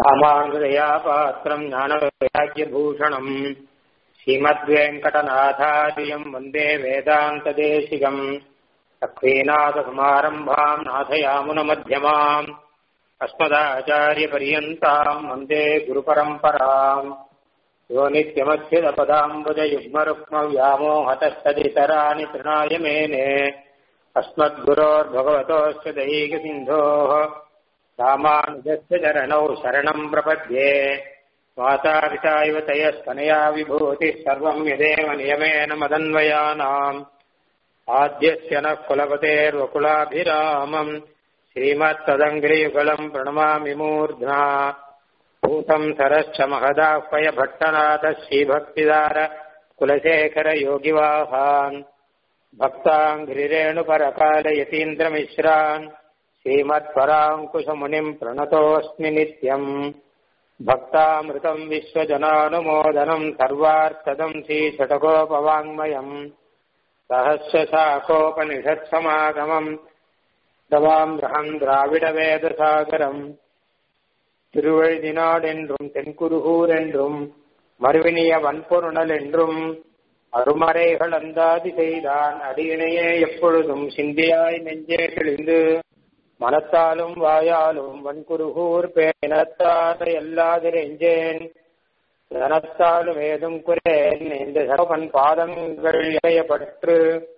ராமானுஜயா பாத்திரம் ஞானவைராக்கியபூஷணம் ஸ்ரீமத்வேங்கடநாதாரியம் வந்தே வேதாந்ததேசிகம் லக்ஷ்மீநாதகுமாரம்பாம் நாதயாமுனமத்தியமாம் अस्मदाचार्यपर्यन्ताम् वन्दे गुरुपरम्पराम् यो नित्यमच्युतपदाम्बुजयुग्मरुक्मव्यामोहतस्तदितराणि तृणाय मेने अस्मद्गुरोर्भगवतोऽस्य दैकसिन्धोः रामानुजस्य चरणौ शरणम् प्रपद्ये मातापिता इव तयस्तनया विभूतिः सर्वम् यदेव नियमेन मदन्वयानाम् आद्यस्य नः कुलपतेर्वकुलाभिरामम् श्रीमत्तदङ्घ्रियुगलम् प्रणमामि मूर्ध्ना भूतम् सरश्च महदाह्वय भट्टनाथः श्रीभक्तिदार कुलशेखर योगिवाहान् भक्ताङ्घ्रिरेणुपरकालयतीन्द्रमिश्रान् श्रीमत्पराङ्कुशमुनिम् प्रणतोऽस्मि नित्यम् भक्तामृतम् विश्वजनानुमोदनम् सर्वार्थदम् श्रीषटकोपवाङ्मयम् सहस्रशाखोपनिषत्समागमम् தவாம் திராவிட வேதசாகரம் திருவழுதினாடென்றும் தென்குருகூர் என்றும் மறுவினிய வன்பொருணல் என்றும் அருமறைகள் அந்தாதி செய்தான் அடியினையே எப்பொழுதும் சிந்தியாய் நெஞ்சே கிழிந்து மனத்தாலும் வாயாலும் வன்குருகூர் பேனத்தாத எல்லாதிரெஞ்சேன் தனத்தாலும் ஏதும் குரேன் இந்த சகவன் பாதங்கள் இளையப்பற்று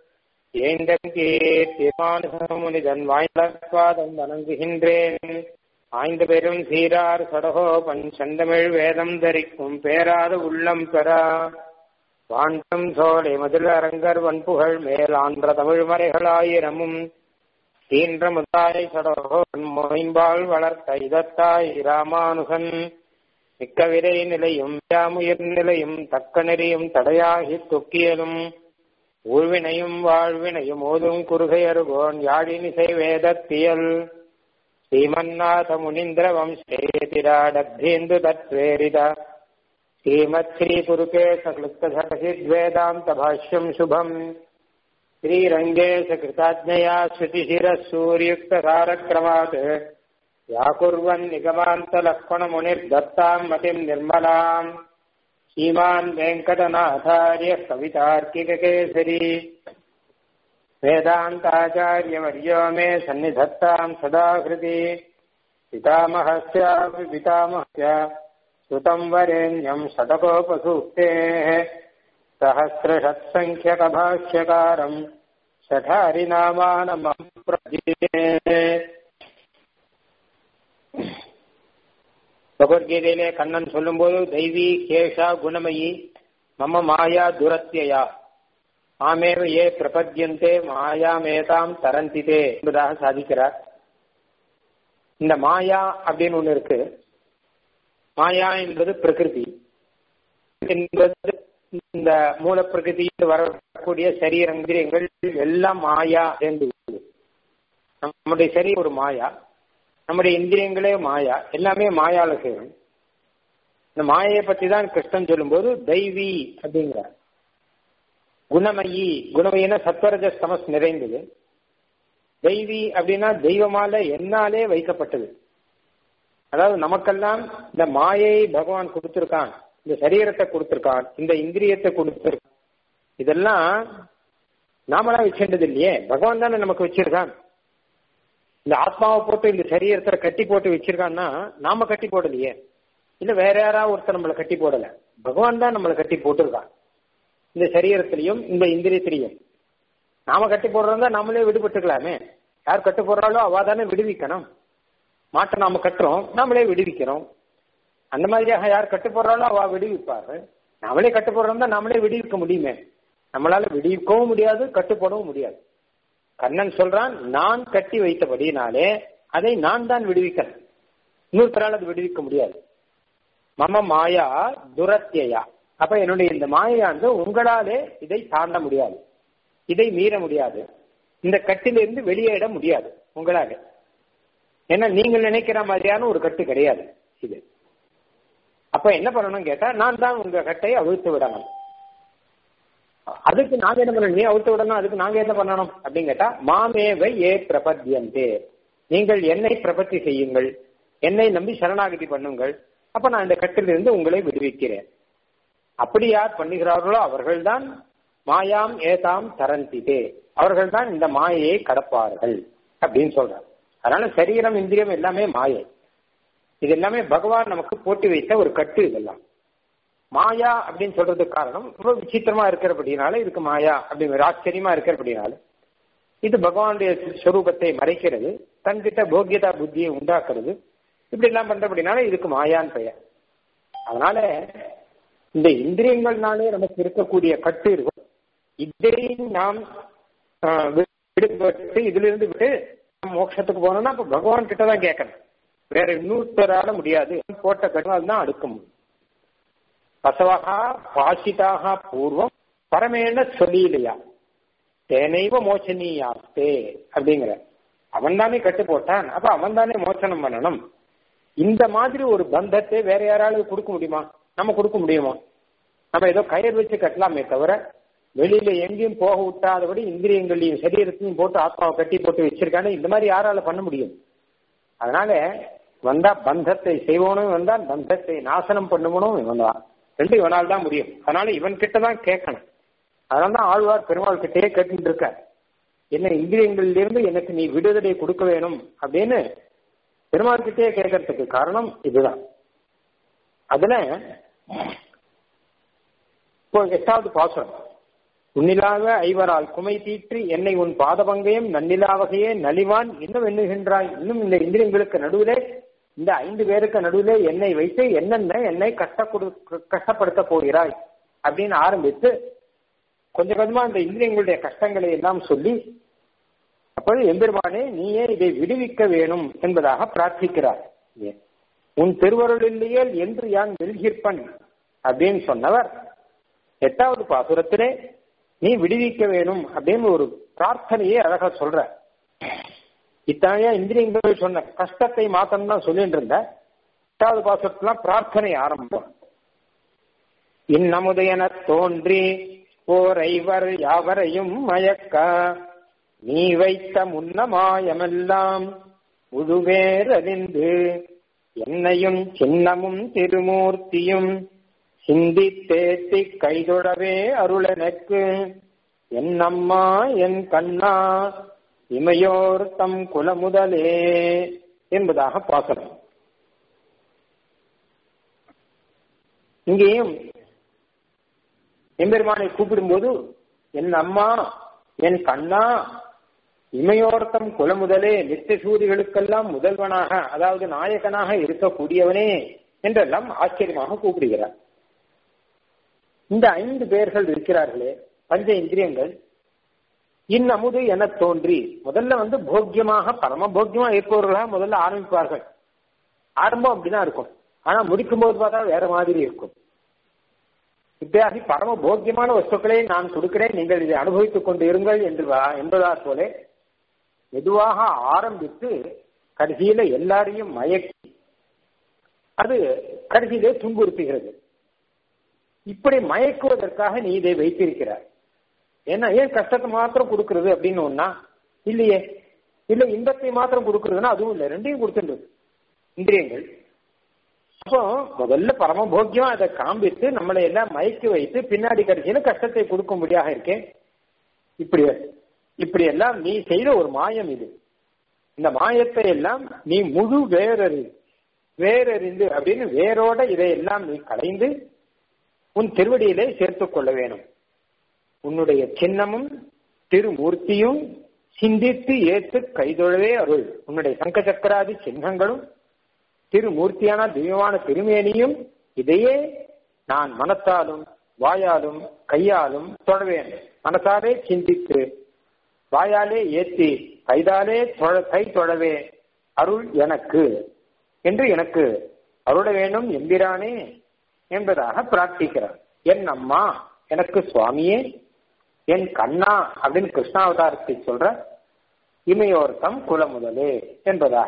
ஏந்தமுனிதன் வாய்ப்பாதம் வணங்குகின்றேன் ஆய்ந்த பெரும் சீரார் சடகோபன் செந்தமிழ் வேதம் தரிக்கும் பேராத உள்ளம் பெறா வாண்டம் சோலை மதுர அரங்கர் வன்புகழ் மேல் ஆன்ற தமிழ் மறைகளாயிரமும் தீன்ற முத்தாய் சடகோபன் மொயம்பால் வளர்த்த இதத்தாய் ராமானுகன் மிக்க விரை நிலையும் யாமுயிர் நிலையும் தக்க நெறியும் தடையாகி தொக்கியலும் ஊழ்வினையும் வாழ்வினையும் ஓதும் குறுகையருகோன் யாழினிசை வேதத்தியல் ஸ்ரீமன்னாத முனீந்திர வம்சேதிராடப்தேந்து தத்வேரித ஸ்ரீமத் ஸ்ரீ புருகே சக்லுப்தசித்வேதாந்த பாஷ்யம் சுபம் ஸ்ரீரங்கேಶ कृताज्ञया श्रुतिशिरः सूर्युक्तसारक्रमात् व्याकुर्वन् निगमान्तलक्ष्मणमुनिर्दत्ताम् मतिम् निर्मलाम् श्रीमान् वेङ्कटनाथार्य कवितार्किककेसरी वेदान्ताचार्यवर्यो मे सन्निधत्ताम् सदा हृदि पितामहस्यापि पितामहस्य श्रुतम् वरेण्यम् शतकोपसूक्तेः सहस्रषत्सङ्ख्यकभाष्यकारम् शठारिनामानमम् प्रदीये பகவத்கீதையிலே கண்ணன் சொல்லும்போது தெய்வீ கேஷா குணமயி மம மாயா துரத்தியா மாமேவ ஏ பிரபத்தியந்தே மாயாமேதாம் தரந்திதே என்பதாக சாதிக்கிறார் இந்த மாயா அப்படின்னு ஒண்ணு இருக்கு மாயா என்பது பிரகிருதி என்பது இந்த மூல பிரகிருதியில் வரக்கூடிய சரீரங்கள் எல்லாம் மாயா என்று நம்முடைய சரீரம் ஒரு மாயா நம்முடைய இந்திரியங்களே மாயா எல்லாமே மாயால சேரும் இந்த மாயையை பத்தி தான் கிருஷ்ணன் சொல்லும்போது தெய்வி அப்படிங்கிறார் குணமயி குணமயின சத்வரஜ சமஸ் நிறைந்தது தெய்வி அப்படின்னா தெய்வமால என்னாலே வைக்கப்பட்டது அதாவது நமக்கெல்லாம் இந்த மாயை பகவான் கொடுத்திருக்கான் இந்த சரீரத்தை கொடுத்திருக்கான் இந்த இந்திரியத்தை கொடுத்திருக்கான் இதெல்லாம் நாமளா வச்சிருந்தது இல்லையே பகவான் தானே நமக்கு வச்சிருக்கான் இந்த ஆத்மாவை போட்டு இந்த சரீரத்தை கட்டி போட்டு வச்சிருக்கான்னா நாம கட்டி போடலையே இல்ல வேற யாராவது ஒருத்தர் நம்மளை கட்டி போடல பகவான் தான் நம்மளை கட்டி போட்டிருக்கான் இந்த சரீரத்திலையும் இந்த இந்திரியத்திலையும் நாம கட்டி போடுறதா நாமளே விடுபட்டுக்கலாமே யார் கட்டு போடுறாளோ அவ தானே விடுவிக்கணும் மாட்டை நாம கட்டுறோம் நாமளே விடுவிக்கிறோம் அந்த மாதிரியாக யார் கட்டு போடுறாளோ அவ விடுவிப்பாரு நாமளே கட்டு போடுறோம் தான் நாமளே விடுவிக்க முடியுமே நம்மளால விடுவிக்கவும் முடியாது கட்டு போடவும் முடியாது கண்ணன் சொல்றான் நான் கட்டி வைத்தபடினாலே அதை நான் தான் விடுவிக்கிறேன் இன்னொருத்தரால் அது விடுவிக்க முடியாது மம மாயா துரத்தியா அப்ப என்னுடைய இந்த மாயாண்டு உங்களாலே இதை தாண்ட முடியாது இதை மீற முடியாது இந்த கட்டிலிருந்து வெளியேற முடியாது உங்களால ஏன்னா நீங்கள் நினைக்கிற மாதிரியான ஒரு கட்டு கிடையாது இது அப்ப என்ன பண்ணணும் கேட்டா நான் தான் உங்க கட்டை அவிழ்த்து விடணும் அதுக்கு நாங்க என்ன பண்ணணும் நீ அவுத்து விடணும் அதுக்கு நாங்க என்ன பண்ணணும் அப்படின்னு கேட்டா மாமேவை ஏ பிரபத்தியந்தே நீங்கள் என்னை பிரபத்தி செய்யுங்கள் என்னை நம்பி சரணாகதி பண்ணுங்கள் அப்ப நான் இந்த கட்டிலிருந்து உங்களை விடுவிக்கிறேன் அப்படி யார் பண்ணுகிறார்களோ அவர்கள்தான் மாயாம் ஏதாம் தரந்திதே அவர்கள்தான் இந்த மாயையை கடப்பார்கள் அப்படின்னு சொல்றாங்க அதனால சரீரம் இந்திரியம் எல்லாமே மாயை இது எல்லாமே பகவான் நமக்கு போட்டி வைத்த ஒரு கட்டு இதெல்லாம் மாயா அப்படின்னு சொல்றதுக்கு காரணம் ரொம்ப விசித்திரமா இருக்கிறபடினால இதுக்கு மாயா அப்படிங்கிற ஆச்சரியமா இருக்கிறபடினால இது பகவானுடைய ஸ்வரூபத்தை மறைக்கிறது தன்கிட்ட போக்கியதா புத்தியை உண்டாக்குறது இப்படி எல்லாம் பண்றபடினால இதுக்கு மாயான்னு பெயர் அதனால இந்த இந்திரியங்கள்னாலே நமக்கு இருக்கக்கூடிய கட்டு இருக்கும் இதை நாம் விடுபட்டு இதுல இருந்து விட்டு மோட்சத்துக்கு போனோம்னா அப்ப பகவான் கிட்ட தான் கேட்கணும் வேற இன்னொருத்தரால முடியாது போட்ட கட்டுனால் தான் அடுக்க முடியும் பசவகா பாசிதாக பூர்வம் பரமேண சொல்லலையா தேனைவ மோச்சனியாஸ்தே அப்படிங்கிற அவன் தானே கட்டு போட்டான் அப்ப அவன் தானே மோச்சனம் பண்ணணும் இந்த மாதிரி ஒரு பந்தத்தை வேற யாராலும் கொடுக்க முடியுமா நம்ம கொடுக்க முடியுமா நம்ம ஏதோ கயிறு வச்சு கட்டலாமே தவிர வெளியில எங்கேயும் போக விட்டாதபடி இந்திரியங்களையும் சரீரத்தையும் போட்டு ஆத்மாவை கட்டி போட்டு வச்சிருக்காங்க இந்த மாதிரி யாரால பண்ண முடியும் அதனால வந்தா பந்தத்தை செய்வோனும் வந்தான் பந்தத்தை நாசனம் பண்ணுவனும் இவன் தான் ரெண்டு இவனால் தான் முடியும் அதனால இவன் கிட்ட தான் கேட்கணும் அதனால தான் ஆழ்வார் பெருமாள் கிட்டே கேட்டுட்டு இருக்க என்ன இந்திரியங்களிலிருந்து எனக்கு நீ விடுதலை கொடுக்க வேணும் அப்படின்னு பெருமாள் கிட்டே கேட்கறதுக்கு காரணம் இதுதான் அதுல இப்போ எட்டாவது பாசுரம் உன்னிலாக ஐவரால் குமை தீற்றி என்னை உன் பாதபங்கயம் நன்னிலாவகையே நலிவான் இன்னும் எண்ணுகின்றாய் இன்னும் இந்த இந்திரியங்களுக்கு நடுவிலே இந்த ஐந்து பேருக்கு நடுவிலே என்னை வைத்து என்னென்ன என்னை கஷ்ட கொடு கஷ்டப்படுத்த போகிறாய் அப்படின்னு ஆரம்பித்து கொஞ்சம் கொஞ்சமா இந்த இந்திரியங்களுடைய கஷ்டங்களை எல்லாம் சொல்லி அப்போது எம்பெருமானே நீயே இதை விடுவிக்க வேணும் என்பதாக பிரார்த்திக்கிறார் உன் திருவருளிலேயே என்று யான் வெல்கிற்பன் அப்படின்னு சொன்னவர் எட்டாவது பாசுரத்திலே நீ விடுவிக்க வேணும் அப்படின்னு ஒரு பிரார்த்தனையே அழகா சொல்ற இத்தனையா இந்திரியங்கள் சொன்ன கஷ்டத்தை மாத்தம் தான் சொல்லிட்டு இருந்த எட்டாவது பாசுரத்துல பிரார்த்தனை ஆரம்பம் இன்னமுதையன தோன்றி ஓர் ஐவர் யாவரையும் மயக்க நீ வைத்த முன்னமாயமெல்லாம் முழுவேறறிந்து என்னையும் சின்னமும் திருமூர்த்தியும் சிந்தித்தேத்தி கைதொழவே அருளெனக்கு என் அம்மா என் கண்ணா இமையோர் தம் குலமுதலே என்பதாக பாசனம் இங்கேயும் எம்பெருமானை கூப்பிடும்போது என் அம்மா என் கண்ணா இமையோர்த்தம் குலமுதலே நித்திய சூரிகளுக்கெல்லாம் முதல்வனாக அதாவது நாயகனாக இருக்கக்கூடியவனே என்றெல்லாம் ஆச்சரியமாக கூப்பிடுகிறார் இந்த ஐந்து பேர்கள் இருக்கிறார்களே பஞ்ச இந்திரியங்கள் இன்னமுது என தோன்றி முதல்ல வந்து போக்கியமாக பரம போக்கியமா இருப்பவர்களாக முதல்ல ஆரம்பிப்பார்கள் ஆரம்பம் அப்படிதான் இருக்கும் ஆனா முடிக்கும் போது பார்த்தா வேற மாதிரி இருக்கும் இப்படியாகி பரம போக்கியமான வஸ்துக்களை நான் கொடுக்கிறேன் நீங்கள் இதை அனுபவித்துக் கொண்டு இருங்கள் என்று என்பதா போல மெதுவாக ஆரம்பித்து கடைசியில எல்லாரையும் மயக்கி அது கடைசியிலே துன்புறுத்துகிறது இப்படி மயக்குவதற்காக நீ இதை வைத்திருக்கிறாய் ஏன்னா ஏன் கஷ்டத்தை மாத்திரம் கொடுக்கறது அப்படின்னு ஒன்னா இல்லையே இல்ல இன்பத்தை மாத்திரம் கொடுக்கறதுன்னா அதுவும் இல்லை ரெண்டையும் கொடுத்துன்றது இந்திரியங்கள் அப்போ முதல்ல பரமபோக்கியம் அதை காண்பித்து நம்மளை எல்லாம் மயக்கி வைத்து பின்னாடி கடைசியில கஷ்டத்தை கொடுக்கும்படியாக இருக்கேன் இப்படி இப்படி எல்லாம் நீ செய்த ஒரு மாயம் இது இந்த மாயத்தை எல்லாம் நீ முழு வேறறி வேறறிந்து அப்படின்னு வேரோட இதையெல்லாம் நீ கலைந்து உன் திருவடியிலே சேர்த்துக் கொள்ள வேணும் உன்னுடைய சின்னமும் திருமூர்த்தியும் சிந்தித்து ஏத்து கைதொழவே அருள் உன்னுடைய சங்க சக்கராதி சின்னங்களும் திருமூர்த்தியான திவ்யமான திருமேனியும் இதையே நான் மனத்தாலும் வாயாலும் கையாலும் தொடவேன் மனசாலே சிந்தித்து வாயாலே ஏத்தி கைதாலே கை தொழவே அருள் எனக்கு என்று எனக்கு அருள வேணும் எம்பிரானே என்பதாக பிரார்த்திக்கிறார் என் அம்மா எனக்கு சுவாமியே என் கண்ணா அப்படின்னு கிருஷ்ணாவதாரத்தை சொல்ற இமையோர்த்தம் குலமுதலே என்பதாக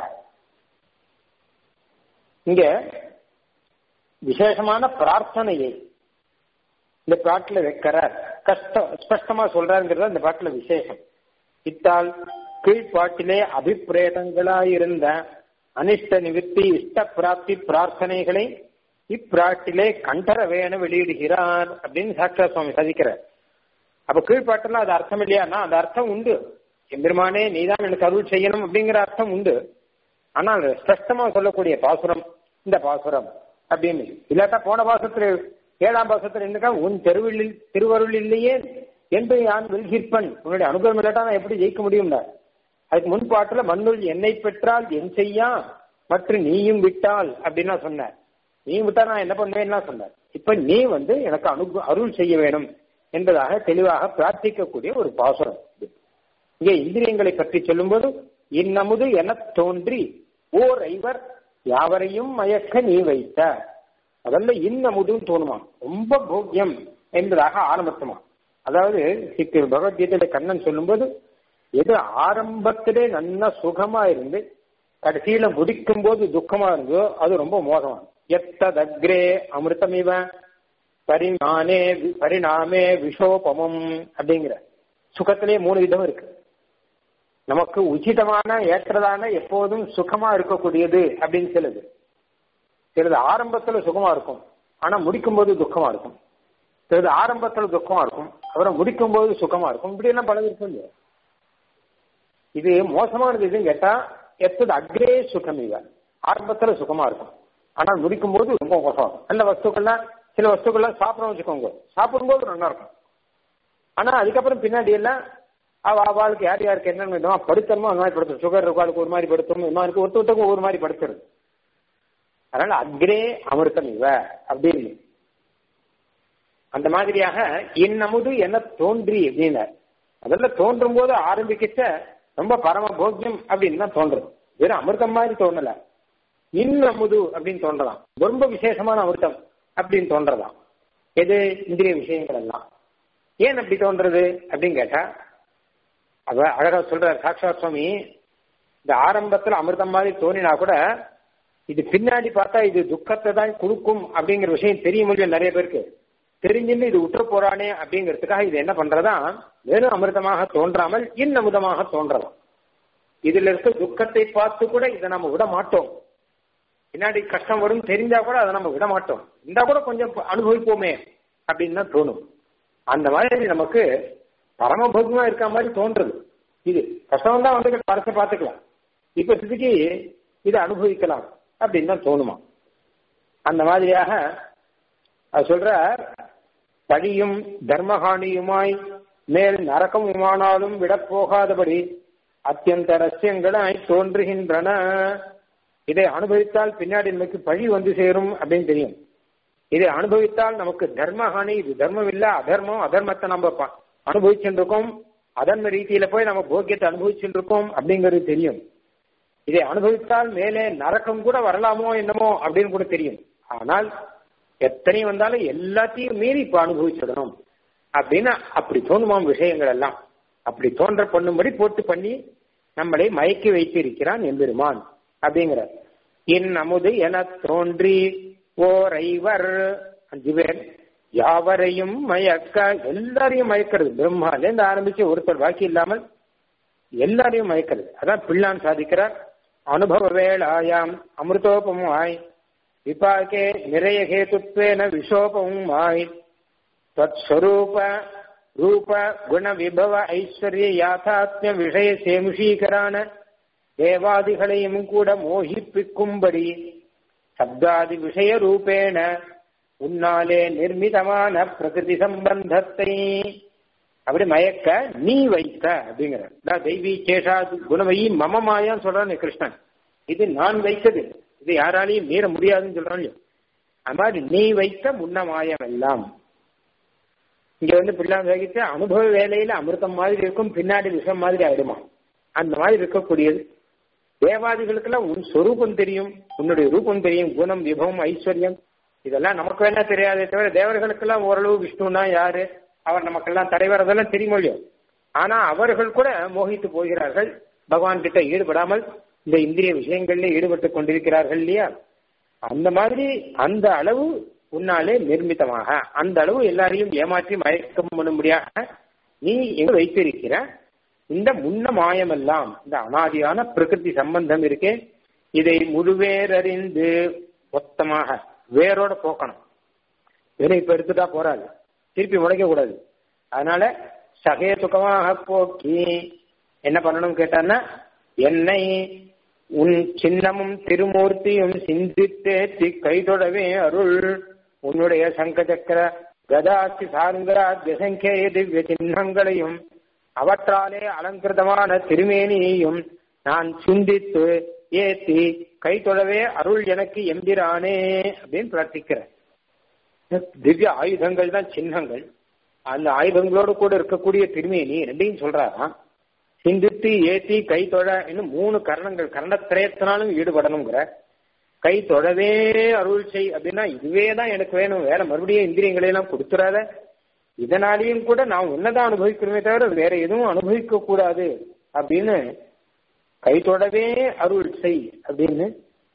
இங்க விசேஷமான பிரார்த்தனையை இந்த பாட்டுல வைக்கிறார் கஷ்டம் ஸ்பஷ்டமா சொல்றாருங்கிறது இந்த பாட்டுல விசேஷம் இத்தால் கீழ்ப்பாட்டிலே அபிப்பிரேதங்களாயிருந்த அனிஷ்ட நிவித்தி இஷ்ட பிராப்தி பிரார்த்தனைகளை இப்பிராட்டிலே கண்டரவேன வெளியிடுகிறார் அப்படின்னு சாட்சா சுவாமி சாதிக்கிறார் அப்ப கீழ்பாட்டெல்லாம் அது அர்த்தம் இல்லையானா அது அர்த்தம் உண்டு எம்பெருமானே நீதான் எனக்கு அருள் செய்யணும் அப்படிங்கிற அர்த்தம் உண்டு ஆனால் ஸ்பஷ்டமா சொல்லக்கூடிய பாசுரம் இந்த பாசுரம் அப்படின்னு இல்லாட்டா போன பாசத்துல ஏழாம் பாசத்துல என்னக்கா உன் தெருவில் திருவருள் இல்லையே என்று யான் வெல்கிற்பன் உன்னுடைய அனுபவம் இல்லாட்டா நான் எப்படி ஜெயிக்க முடியும்ல அதுக்கு முன் பாட்டுல மண்ணுள் என்னை பெற்றால் என் செய்யா மற்றும் நீயும் விட்டால் அப்படின்னு சொன்ன நீ விட்டா நான் என்ன பண்ணுவேன்னா சொன்னார் இப்ப நீ வந்து எனக்கு அனு அருள் செய்ய வேணும் என்பதாக தெளிவாக பிரார்த்திக்கக்கூடிய ஒரு பாசுரம் இது. இங்கே இந்திரியங்களை பற்றி சொல்லும்போது இன்னமுது என தோன்றி ஓர் ஐவர் யாவரையும் மயக்க நீ வைத்த அதல்ல இன்னமுதுன்னு தோணுமா ரொம்ப போக்கியம் என்பதாக ஆரம்பிக்குமா அதாவது சிக்கு பகவத்கீதையில கண்ணன் சொல்லும்போது எது ஆரம்பத்திலே நல்ல சுகமா இருந்து கடைசியில முடிக்கும் போது துக்கமா இருந்ததோ அது ரொம்ப மோசமா எத்ததக்ரே அமிர்தமிவ பரிணானே பரிணாமே விஷோபமம் அப்படிங்கிற சுகத்திலே மூணு விதம் இருக்கு நமக்கு உச்சிதமான ஏற்றதான எப்போதும் சுகமா இருக்கக்கூடியது அப்படின்னு சொல்லுது சிலது ஆரம்பத்துல சுகமா இருக்கும் ஆனா முடிக்கும் போது துக்கமா இருக்கும் சிலது ஆரம்பத்துல துக்கமா இருக்கும் அப்புறம் முடிக்கும் போது சுகமா இருக்கும் இப்படி எல்லாம் பல இருக்கும் இல்லையா இது மோசமானது எதுன்னு கேட்டா எத்தது அக்ரே சுகம் இவ ஆரம்பத்துல சுகமா இருக்கும் ஆனா முடிக்கும் போது ரொம்ப மோசம் நல்ல வஸ்துக்கள்லாம் சில வஸ்துக்கள்லாம் சாப்பிடணும் வச்சுக்கோங்க சாப்பிடும்போது நல்லா இருக்கும் ஆனா அதுக்கப்புறம் பின்னாடி எல்லாம் அவ அவளுக்கு யார் யாருக்கு என்னென்ன விதமா படுத்தணுமோ அந்த மாதிரி படுத்தும் சுகர் இருக்கும் அதுக்கு ஒரு மாதிரி படுத்தும் இந்த மாதிரி ஒருத்த ஒருத்தருக்கும் ஒரு மாதிரி படுத்துறது அதனால அக்ரே அமிர்தம் இவ அப்படின்னு அந்த மாதிரியாக இன்னமுது என்ன தோன்றி அப்படின்னார் அதெல்லாம் தோன்றும் போது ஆரம்பிக்கிச்ச ரொம்ப பரம போக்கியம் அப்படின்னு தான் தோன்றுது வெறும் அமிர்தம் மாதிரி தோணல இன்னமுது அப்படின்னு தோன்றலாம் ரொம்ப விசேஷமான அமிர்தம் அப்படின்னு தோன்றலாம் எது இந்திரிய விஷயங்கள் எல்லாம் ஏன் அப்படி தோன்றது அப்படின்னு கேட்டா அவ அழகா சொல்றார் சாட்சாத் சுவாமி இந்த ஆரம்பத்துல அமிர்தம் மாதிரி தோணினா கூட இது பின்னாடி பார்த்தா இது துக்கத்தை தான் கொடுக்கும் அப்படிங்கிற விஷயம் தெரிய முடியும் நிறைய பேருக்கு தெரிஞ்சுன்னு இது உற்ற போறானே அப்படிங்கிறதுக்காக இது என்ன பண்றதா வெறும் அமிர்தமாக தோன்றாமல் இன்னமுதமாக தோன்றலாம் இதுல இருக்க துக்கத்தை பார்த்து கூட இதை நம்ம விட மாட்டோம் பின்னாடி கஷ்டம் வரும் தெரிஞ்சா கூட அதை நம்ம விட மாட்டோம் இருந்தா கூட கொஞ்சம் அனுபவிப்போமே அப்படின்னு தான் தோணும் அந்த மாதிரி நமக்கு பரமபோகமா இருக்க மாதிரி தோன்றுது இது கஷ்டம் தான் வந்து பரச பார்த்துக்கலாம் இப்ப சிதிக்கு இதை அனுபவிக்கலாம் அப்படின்னு தான் தோணுமா அந்த மாதிரியாக அது சொல்ற பழியும் தர்மஹானியுமாய் மேல் நரக்கமுமானாலும் விடப்போகாதபடி அத்தியந்த ரசியங்களாய் தோன்றுகின்றன இதை அனுபவித்தால் பின்னாடி நமக்கு பழி வந்து சேரும் அப்படின்னு தெரியும் இதை அனுபவித்தால் நமக்கு தர்மஹானி இது தர்மம் இல்ல அதர்மம் அதர்மத்தை நம்ம அனுபவிச்சுட்டு இருக்கோம் அதர்ம ரீதியில போய் நம்ம போக்கியத்தை அனுபவிச்சுட்டு இருக்கோம் அப்படிங்கிறது தெரியும் இதை அனுபவித்தால் மேலே நரக்கம் கூட வரலாமோ என்னமோ அப்படின்னு கூட தெரியும் ஆனால் எத்தனை வந்தாலும் எல்லாத்தையும் மீறி இப்ப அனுபவிச்சிடணும் அப்படின்னு அப்படி தோணுமாம் விஷயங்கள் எல்லாம் அப்படி தோன்ற பண்ணும்படி போட்டு பண்ணி நம்மளை மயக்கி வைத்திருக்கிறான் எம்பெருமான் அப்படிங்கிற என் அமுது என தோன்றி ஓர் ஐவர் அஞ்சு பேர் யாவரையும் மயக்க எல்லாரையும் மயக்கிறது பிரம்மாலேருந்து ஆரம்பிச்சு ஒருத்தர் பாக்கி இல்லாமல் எல்லாரையும் மயக்கிறது அதான் பிள்ளான் சாதிக்கிறார் அனுபவ வேளாயாம் அமிர்தோபமாய் விபாகே நிறைய ஹேதுத்வேன விஷோபமாய் தத்ஸ்வரூப ரூப குண விபவ ஐஸ்வர்ய யாத்தாத்மிய விஷய சேமுஷீகரான தேவாதிகளையும் கூட மோகிப்பிக்கும்படி சப்தாதி விஷய ரூபேண உன்னாலே நிர்மிதமான பிரகிருதி சம்பந்தத்தை அப்படி மயக்க நீ வைத்த அப்படிங்கிற தெய்வீ கேஷா குணமயி மம மாயான்னு சொல்றான் கிருஷ்ணன் இது நான் வைத்தது இது யாராலையும் மீற முடியாதுன்னு சொல்றான் அது மாதிரி நீ வைத்த முன்ன மாயம் எல்லாம் இங்க வந்து பிள்ளான் வேகிட்டு அனுபவ வேலையில அமிர்தம் மாதிரி இருக்கும் பின்னாடி விஷம் மாதிரி ஆயிடுமா அந்த மாதிரி இருக்கக்கூடியது தேவாதிகளுக்கெல்லாம் உன் சொரூபம் தெரியும் உன்னுடைய ரூபம் தெரியும் குணம் விபவம் ஐஸ்வர்யம் இதெல்லாம் நமக்கு வேணா தெரியாதே தவிர தேவர்களுக்கெல்லாம் ஓரளவு விஷ்ணுனா யாரு அவர் நமக்கெல்லாம் தலைவர் அதெல்லாம் தெரியுமோ இல்லையோ ஆனா அவர்கள் கூட மோகித்து போகிறார்கள் பகவான் கிட்ட ஈடுபடாமல் இந்த இந்திரிய விஷயங்கள்ல ஈடுபட்டு கொண்டிருக்கிறார்கள் இல்லையா அந்த மாதிரி அந்த அளவு உன்னாலே நிர்மிதமாக அந்த அளவு எல்லாரையும் ஏமாற்றி மயக்கம் பண்ணும்படியாக நீ எங்க வைத்திருக்கிற இந்த முன்ன மாயமெல்லாம் இந்த அனாதியான பிரகிருதி சம்பந்தம் இருக்கே இதை முழுவேறறிந்து மொத்தமாக வேரோட போக்கணும் வெறும் இப்ப எடுத்துட்டா போறாது திருப்பி முளைக்க கூடாது அதனால சகேதுகமாக போக்கி என்ன பண்ணணும் கேட்டான்னா என்னை உன் சின்னமும் திருமூர்த்தியும் சிந்தித்தேத்தி கைதொடவே அருள் உன்னுடைய சங்க சக்கர கதாசி சாருங்கரா திசங்கேய திவ்ய சின்னங்களையும் அவற்றாலே அலங்கிருதமான திருமேனியையும் நான் சிந்தித்து ஏத்தி கை தொழவே அருள் எனக்கு எம்பிரானே அப்படின்னு பிரார்த்திக்கிறேன் திவ்ய ஆயுதங்கள் தான் சின்னங்கள் அந்த ஆயுதங்களோடு கூட இருக்கக்கூடிய திருமேனி ரெண்டையும் சொல்றாராம் சிந்தித்து ஏத்தி கை தொழ இன்னும் மூணு கரணங்கள் கரணத்திரயத்தினாலும் ஈடுபடணுங்கிற கை தொழவே அருள் செய் அப்படின்னா இதுவே தான் எனக்கு வேணும் வேற மறுபடியும் இந்திரியங்களை எல்லாம் கொடுத்துறாத இதனாலேயும் கூட நான் உன்னதான் அனுபவிக்கணுமே தவிர வேற எதுவும் அனுபவிக்க கூடாது அப்படின்னு கை தொடவே அருள் செய் அப்படின்னு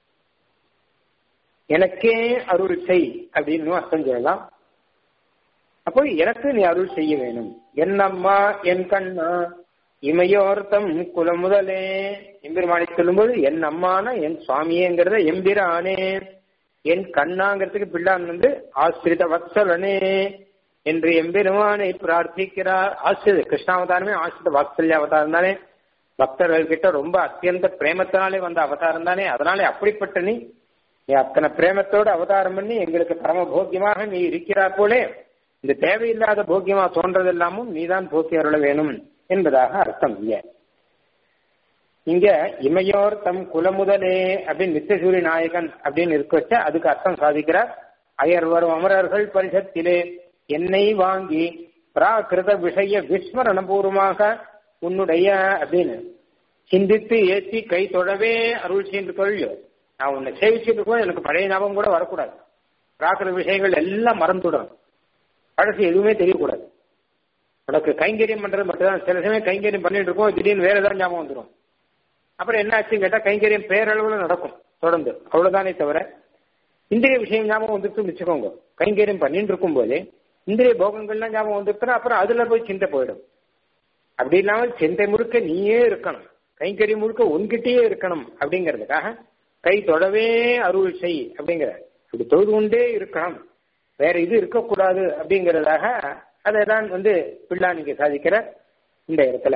எனக்கே அருள் செய் அப்படின்னு அர்த்தம் சொல்லலாம் அப்போ எனக்கு நீ அருள் செய்ய வேணும் என் அம்மா என் கண்ணா இமையோர்த்தம் குலமுதலே எம்பெருமானை சொல்லும்போது என் அம்மான என் சுவாமியேங்கிறத எம்பிரானே என் கண்ணாங்கிறதுக்கு பிள்ளான் வந்து ஆசிரித வத்சலனே என்று எம்பெருமானை பிரார்த்திக்கிறார் ஆசிரித கிருஷ்ணாவதாரமே ஆசிரித வாத்சல்ய அவதாரம் தானே பக்தர்கள் கிட்ட ரொம்ப அத்தியந்த பிரேமத்தினாலே வந்த அவதாரம் தானே அதனாலே அப்படிப்பட்ட நீ நீ அத்தனை பிரேமத்தோடு அவதாரம் பண்ணி எங்களுக்கு பரம போக்கியமாக நீ இருக்கிறார் போலே இந்த தேவையில்லாத போக்கியமா தோன்றதெல்லாமும் நீதான் போக்கி அருள வேணும் என்பதாக அர்த்தம் இங்க இங்க இமையோர் தம் குலமுதலே அப்படின்னு நித்தியசூரி நாயகன் அப்படின்னு இருக்க வச்ச அதுக்கு அர்த்தம் சாதிக்கிறார் அயர் வரும் அமரர்கள் பரிசத்திலே என்னை வாங்கி பிராகிருத விஷய விஸ்மரணபூர்வமாக உன்னுடைய அப்படின்னு சிந்தித்து ஏற்றி கை தொழவே அருள் செய்து கொள்ளியோ நான் உன்னை சேவிச்சுட்டு இருக்கோம் எனக்கு பழைய ஞாபகம் கூட வரக்கூடாது பிராகிருத விஷயங்கள் எல்லாம் மறந்துடும் பழசு எதுவுமே தெரியக்கூடாது உனக்கு கைங்கரியம் பண்றது மட்டும்தான் சில சமயம் கைங்கரியம் பண்ணிட்டு இருக்கோம் திடீர்னு வேற ஏதாவது ஞாபகம் வந்துடும் அப்புறம் என்ன ஆச்சுன்னு கேட்டா கைங்கரியம் பேரளவுல நடக்கும் தொடர்ந்து அவ்வளவுதானே தவிர இந்திரிய விஷயம் ஞாபகம் வந்துருச்சுன்னு வச்சுக்கோங்க கைங்கரியம் பண்ணிட்டு இருக்கும் போதே இந்திரிய போகங்கள்லாம் ஞாபகம் வந்துருக்குன்னா அப்புறம் அதுல போய் சிந்தை போயிடும் அப்படி இல்லாமல் சிந்தை முழுக்க நீயே இருக்கணும் கைங்கரியம் முழுக்க உன்கிட்டயே இருக்கணும் அப்படிங்கிறதுக்காக கை தொடவே அருள் செய் அப்படிங்கிற இப்படி தொழுது கொண்டே இருக்கணும் வேற இது இருக்கக்கூடாது அப்படிங்கிறதாக அதை தான் வந்து பிள்ளா நீங்க சாதிக்கிற இந்த இடத்துல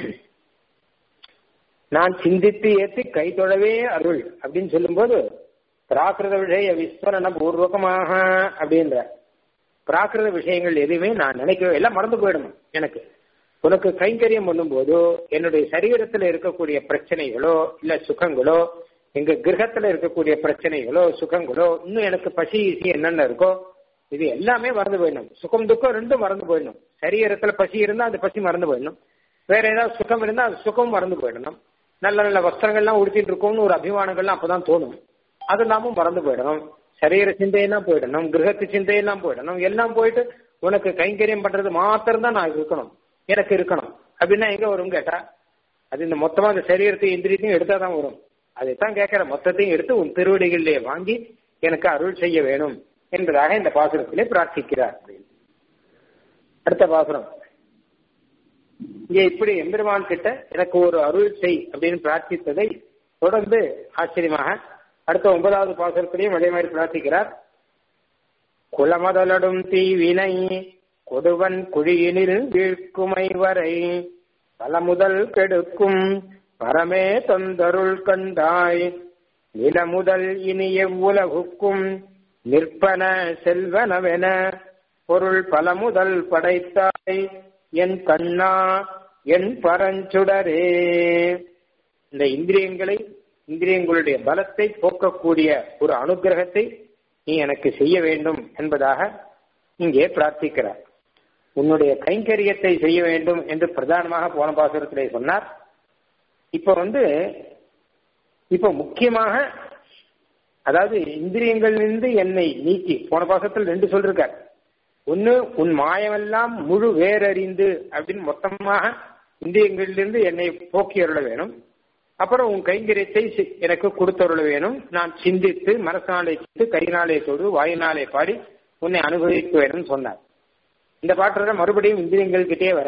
நான் சிந்தித்து ஏற்றி கை தொழவே அருள் அப்படின்னு சொல்லும்போது பிராகிருத விஷய விஸ்வரண பூர்வகமாக அப்படின்ற பிராகிருத விஷயங்கள் எதுவுமே நான் நினைக்கவே எல்லாம் மறந்து போயிடணும் எனக்கு உனக்கு கைங்கரியம் பண்ணும்போது என்னுடைய சரீரத்தில் இருக்கக்கூடிய பிரச்சனைகளோ இல்ல சுகங்களோ எங்க கிரகத்துல இருக்கக்கூடிய பிரச்சனைகளோ சுகங்களோ இன்னும் எனக்கு பசி ஈசி என்னென்ன இருக்கோ இது எல்லாமே மறந்து போயிடணும் சுகம் துக்கம் ரெண்டும் மறந்து போயிடணும் சரீரத்துல பசி இருந்தா அந்த பசி மறந்து போயிடணும் வேற ஏதாவது சுகம் இருந்தா அது சுகம் மறந்து போயிடணும் நல்ல நல்ல வஸ்திரங்கள்லாம் உடுத்திட்டு இருக்கோம்னு ஒரு அபிமானங்கள்லாம் அப்பதான் தோணும் அது எல்லாமும் மறந்து போயிடணும் சரீர சிந்தையெல்லாம் போயிடணும் கிரகத்து சிந்தையெல்லாம் போயிடணும் எல்லாம் போயிட்டு உனக்கு கைங்கரியம் பண்றது மாத்திரம் தான் நான் இருக்கணும் எனக்கு இருக்கணும் அப்படின்னா எங்க வரும் கேட்டா அது இந்த மொத்தமா இந்த சரீரத்தையும் இந்திரியத்தையும் எடுத்தா தான் வரும் அதைத்தான் கேட்கிற மொத்தத்தையும் எடுத்து உன் திருவடிகளிலே வாங்கி எனக்கு அருள் செய்ய வேணும் என்பதாக இந்த பாசுரத்திலே பிரார்த்திக்கிறார் அடுத்த பாசுரம் இங்க இப்படி எம்பெருமான் கிட்ட எனக்கு ஒரு அருள் செய் அப்படின்னு பிரார்த்தித்ததை தொடர்ந்து ஆச்சரியமாக அடுத்த ஒன்பதாவது பாசுரத்திலையும் அதே மாதிரி பிரார்த்திக்கிறார் குலமதலடும் தீவினை கொடுவன் குழியினில் வீழ்க்குமை வரை பல முதல் கெடுக்கும் பரமே தொந்தருள் கண்டாய் நில முதல் இனி எவ்வுலகுக்கும் நிற்பன செல்வனவென பொருள் பல முதல் படைத்தாய் என் கண்ணா என் பரஞ்சுடரே இந்த இந்திரியங்களை இந்திரியங்களுடைய பலத்தை போக்கக்கூடிய ஒரு அனுகிரகத்தை நீ எனக்கு செய்ய வேண்டும் என்பதாக இங்கே பிரார்த்திக்கிறார் உன்னுடைய கைங்கரியத்தை செய்ய வேண்டும் என்று பிரதானமாக போன பாசுரத்திலே சொன்னார் இப்ப வந்து இப்ப முக்கியமாக அதாவது இந்திரியங்களிலிருந்து என்னை நீக்கி போன பாசத்தில் ரெண்டு சொல்லிருக்கார் ஒன்னு உன் மாயமெல்லாம் முழு வேறறிந்து அப்படின்னு மொத்தமாக இந்திரியங்களிலிருந்து என்னை போக்கி அருள வேணும் அப்புறம் உன் கைங்கரியத்தை எனக்கு கொடுத்தருள வேணும் நான் சிந்தித்து மனசாலே சிந்து கையினாலே தொடு வாயினாலே பாடி உன்னை அனுபவிக்க வேணும்னு சொன்னார் இந்த பாட்டுல மறுபடியும் இந்திரியங்கள் கிட்டே வர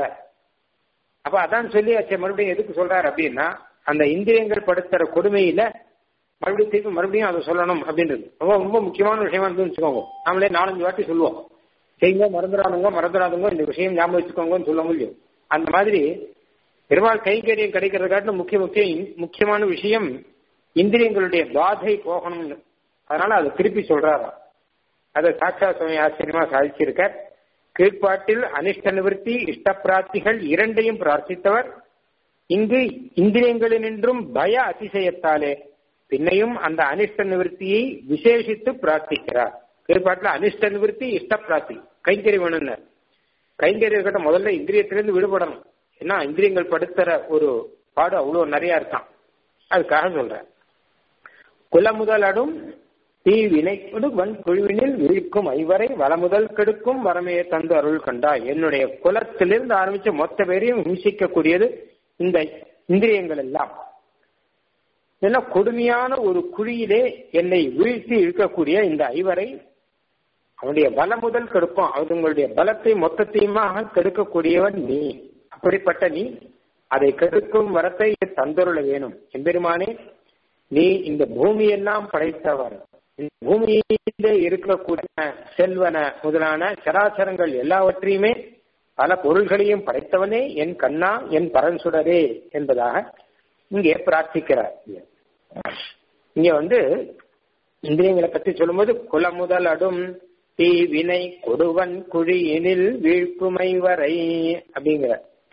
அப்ப அதான் சொல்லி அச்ச மறுபடியும் எதுக்கு சொல்றாரு அப்படின்னா அந்த இந்திரியங்கள் படுத்துற கொடுமையில மறுபடியும் திருப்பி மறுபடியும் அதை சொல்லணும் அப்படின்றது ரொம்ப ரொம்ப முக்கியமான விஷயமா இருந்து வச்சுக்கோங்க நாமளே நாலஞ்சு வாட்டி சொல்லுவோம் செய்யுங்க மறந்துடாதுங்க மறந்துடாதுங்க இந்த விஷயம் ஞாபகம் வச்சுக்கோங்கன்னு சொல்ல முடியும் அந்த மாதிரி பெருமாள் கைங்கரியம் கிடைக்கிறது காட்டிலும் முக்கிய முக்கிய முக்கியமான விஷயம் இந்திரியங்களுடைய பாதை போகணும்னு அதனால அதை திருப்பி சொல்றாரா அதை சாட்சா சுவாமி ஆச்சரியமா சாதிச்சிருக்கார் கீழ்ப்பாட்டில் அனிஷ்ட நிவர்த்தி இஷ்ட பிரார்த்திகள் இரண்டையும் பிரார்த்தித்தவர் இங்கு இந்திரியங்களினின்றும் பய அதிசயத்தாலே பின்னையும் அந்த அனிஷ்ட நிவர்த்தியை விசேஷித்து பிரார்த்திக்கிறார் கீழ்ப்பாட்டில் அனிஷ்ட நிவர்த்தி இஷ்ட பிரார்த்தி கைங்கறி வேணும்னு கைங்கறி கிட்ட முதல்ல இந்திரியத்திலிருந்து விடுபடணும் ஏன்னா இந்திரியங்கள் படுத்துற ஒரு பாடு அவ்வளவு நிறைய இருக்கான் அதுக்காக சொல்றேன் குல முதலடும் தீ வினைக்கொடு வன் குழுவினில் விழிக்கும் ஐவரை வளமுதல் கெடுக்கும் வரமையை தந்து அருள் கண்டாய் என்னுடைய குலத்திலிருந்து ஆரம்பிச்சு மொத்த பேரையும் ஹிம்சிக்கக்கூடியது இந்த இந்திரியங்கள் எல்லாம் ஏன்னா கொடுமையான ஒரு குழியிலே என்னை வீழ்த்தி இழுக்கக்கூடிய இந்த ஐவரை அவனுடைய பலம் முதல் கெடுக்கும் அவங்களுடைய பலத்தை மொத்தத்தையுமாக கெடுக்கக்கூடியவன் நீ அப்படிப்பட்ட நீ அதை கெடுக்கும் வரத்தை தந்தருள வேணும் எம்பெருமானே நீ இந்த பூமியெல்லாம் படைத்தவர் இந்த பூமியிலே இருக்கக்கூடிய செல்வன முதலான சராசரங்கள் எல்லாவற்றையுமே பல பொருள்களையும் படைத்தவனே என் கண்ணா என் பரன்சுடரே என்பதாக இங்கே பிரார்த்திக்கிறார் இங்க வந்து இந்திரியங்களை பத்தி சொல்லும்போது குல முதல் அடும் தீ வினை கொடுவன் குழியினில் வீழ்க்குமை வரை அப்படிங்கிற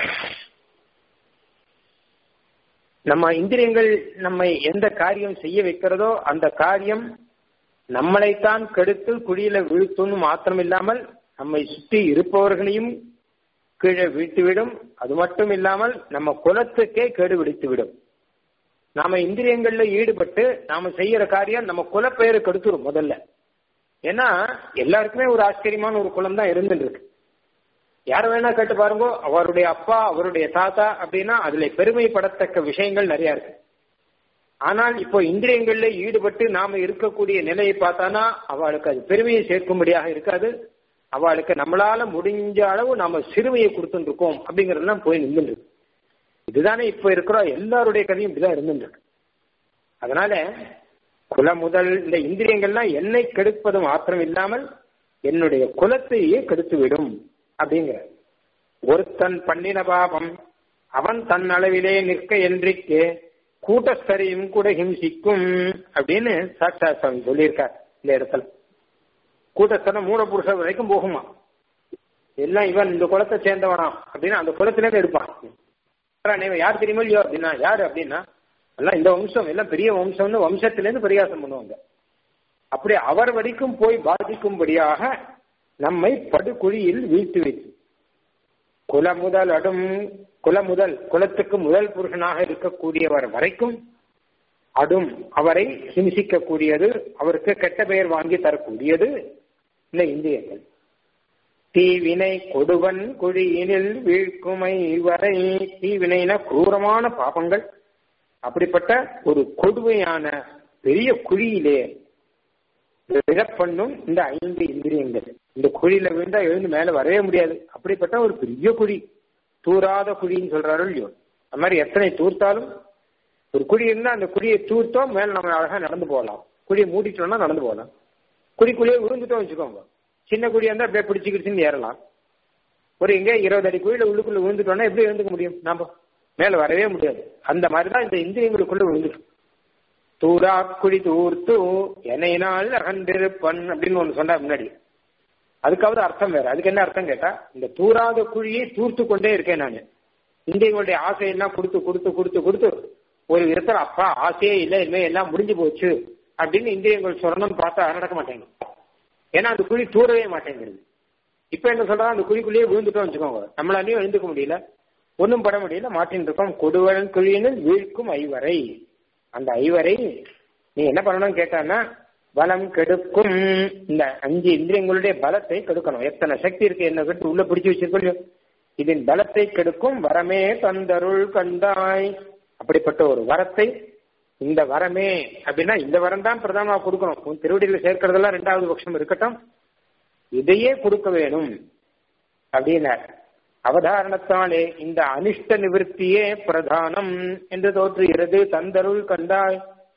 நம்ம இந்திரியங்கள் நம்மை எந்த காரியம் செய்ய வைக்கிறதோ அந்த காரியம் நம்மளைத்தான் கெடுத்து குழியில வீழ்த்துன்னு மாத்திரம் இல்லாமல் நம்மை சுற்றி இருப்பவர்களையும் கீழே வீழ்த்திவிடும் அது மட்டும் இல்லாமல் நம்ம குலத்துக்கே கேடு விடுத்துவிடும் நாம இந்திரியங்கள்ல ஈடுபட்டு நாம செய்யற காரியம் நம்ம குலப்பெயரை கெடுத்துரும் முதல்ல ஏன்னா எல்லாருக்குமே ஒரு ஆச்சரியமான ஒரு குலம் தான் இருந்துட்டு இருக்கு யார வேணா கேட்டு பாருங்க அவருடைய அப்பா அவருடைய தாத்தா அப்படின்னா அதுல பெருமைப்படத்தக்க விஷயங்கள் நிறைய இருக்கு ஆனால் இப்போ இந்திரியங்கள்ல ஈடுபட்டு நாம இருக்கக்கூடிய நிலையை பார்த்தானா அவளுக்கு அது பெருமையை சேர்க்கும்படியாக இருக்காது அவளுக்கு நம்மளால முடிஞ்ச அளவு நாம சிறுமையை கொடுத்துட்டு இருக்கோம் அப்படிங்கறதெல்லாம் போய் நின்று இதுதானே இப்ப இருக்கிறோம் எல்லாருடைய கதையும் இப்படிதான் இருந்துட்டு அதனால குல முதல் இந்த இந்திரியங்கள்லாம் என்னை கெடுப்பது மாத்திரம் இல்லாமல் என்னுடைய குலத்தையே கெடுத்து விடும் அப்படிங்கிற ஒருத்தன் பண்ணின பாபம் அவன் தன் அளவிலே நிற்க என்றிக்கு கூட்டஸ்தரையும் கூட ஹிம்சிக்கும் அப்படின்னு சாட்சா சுவாமி சொல்லியிருக்கார் இந்த இடத்துல கூட்டஸ்தனை மூட புருஷ வரைக்கும் போகுமா எல்லாம் இவன் இந்த குலத்தை சேர்ந்தவனாம் அப்படின்னு அந்த குலத்திலேருந்து எடுப்பான் யார் தெரியுமோ இல்லையோ அப்படின்னா யாரு அப்படின்னா எல்லாம் இந்த வம்சம் எல்லாம் பெரிய வம்சம்னு வம்சத்திலேருந்து பரிகாசம் பண்ணுவாங்க அப்படி அவர் வரைக்கும் போய் பாதிக்கும்படியாக நம்மை படுகுழியில் வீழ்த்தி வைத்து குல முதல் அடும் குல முதல் குலத்துக்கு முதல் புருஷனாக இருக்கக்கூடியவர் வரைக்கும் அடும் அவரை ஹிம்சிக்கக்கூடியது அவருக்கு கெட்ட பெயர் வாங்கி தரக்கூடியது இந்த இந்தியங்கள் தீவினை கொடுவன் குழியினில் வீழ்க்குமை வரை தீவினைன குரூரமான பாபங்கள் அப்படிப்பட்ட ஒரு கொடுமையான பெரிய குழியிலே விழப்பண்ணும் இந்த ஐந்து இந்திரியங்கள் இந்த குழியில விழுந்தா எழுந்து மேல வரவே முடியாது அப்படிப்பட்ட ஒரு பெரிய குழி தூராத குழின்னு சொல்றாரு இல்லையோ அந்த மாதிரி எத்தனை தூர்த்தாலும் ஒரு குழி இருந்தா அந்த குழியை தூர்த்தோம் மேல நம்ம அழகா நடந்து போகலாம் குழியை மூடிட்டோம்னா நடந்து போகலாம் குழிக்குள்ளேயே விழுந்துட்டோம் வச்சுக்கோங்க சின்ன குழியா இருந்தா அப்படியே பிடிச்சிக்கிடுச்சுன்னு ஏறலாம் ஒரு எங்க இருபது அடி குழியில உள்ளுக்குள்ள விழுந்துட்டோம்னா எப்படி எழுந்துக்க முடியும் நாம மேல வரவே முடியாது அந்த மாதிரிதான் இந்த இந்திரியங்களுக்குள்ள விழுந்துட்டு தூரா குழி தூர்த்து எனையினால் அகன்றிருப்பன் அப்படின்னு ஒண்ணு சொன்னா முன்னாடி அதுக்காவது அர்த்தம் வேற அதுக்கு என்ன அர்த்தம் கேட்டா இந்த தூராத குழியை தூர்த்து கொண்டே இருக்கேன் நான் இந்தியங்களுடைய ஆசையெல்லாம் கொடுத்து கொடுத்து கொடுத்து கொடுத்து ஒரு விதத்துல அப்பா ஆசையே இல்லை இனிமே எல்லாம் முடிஞ்சு போச்சு அப்படின்னு இந்திரியங்கள் சொல்லணும்னு பார்த்தா நடக்க மாட்டேங்குது ஏன்னா அந்த குழி தூரவே மாட்டேங்கிறது இப்ப என்ன சொல்றாங்க அந்த குழிக்குள்ளேயே விழுந்துட்டோம் வச்சுக்கோங்க நம்மளாலையும் எழுந்துக்க முடியல ஒன்றும் பட முடியல மாட்டின் இருக்கோம் கொடுவன் குழியினில் வீழ்க்கும் ஐவரை அந்த ஐவரை நீ என்ன பண்ணணும்னு கேட்டான்னா பலம் கெடுக்கும் இந்த அஞ்சு இந்திரியங்களுடைய பலத்தை கெடுக்கணும் எத்தனை சக்தி இருக்கு என்ன கட்டு உள்ள பிடிச்சு வச்சிருக்கோம் இதன் பலத்தை கெடுக்கும் வரமே தந்தருள் கண்டாய் அப்படிப்பட்ட ஒரு வரத்தை இந்த வரமே அப்படின்னா இந்த வரம் தான் பிரதானமா கொடுக்கணும் உன் திருவடியில சேர்க்கறதெல்லாம் ரெண்டாவது பட்சம் இருக்கட்டும் இதையே கொடுக்க வேணும் அப்படின்னார் அவதாரணத்தாலே இந்த அனிஷ்ட நிவர்த்தியே பிரதானம் என்று தோற்றுகிறது தந்தருள் கண்டாய்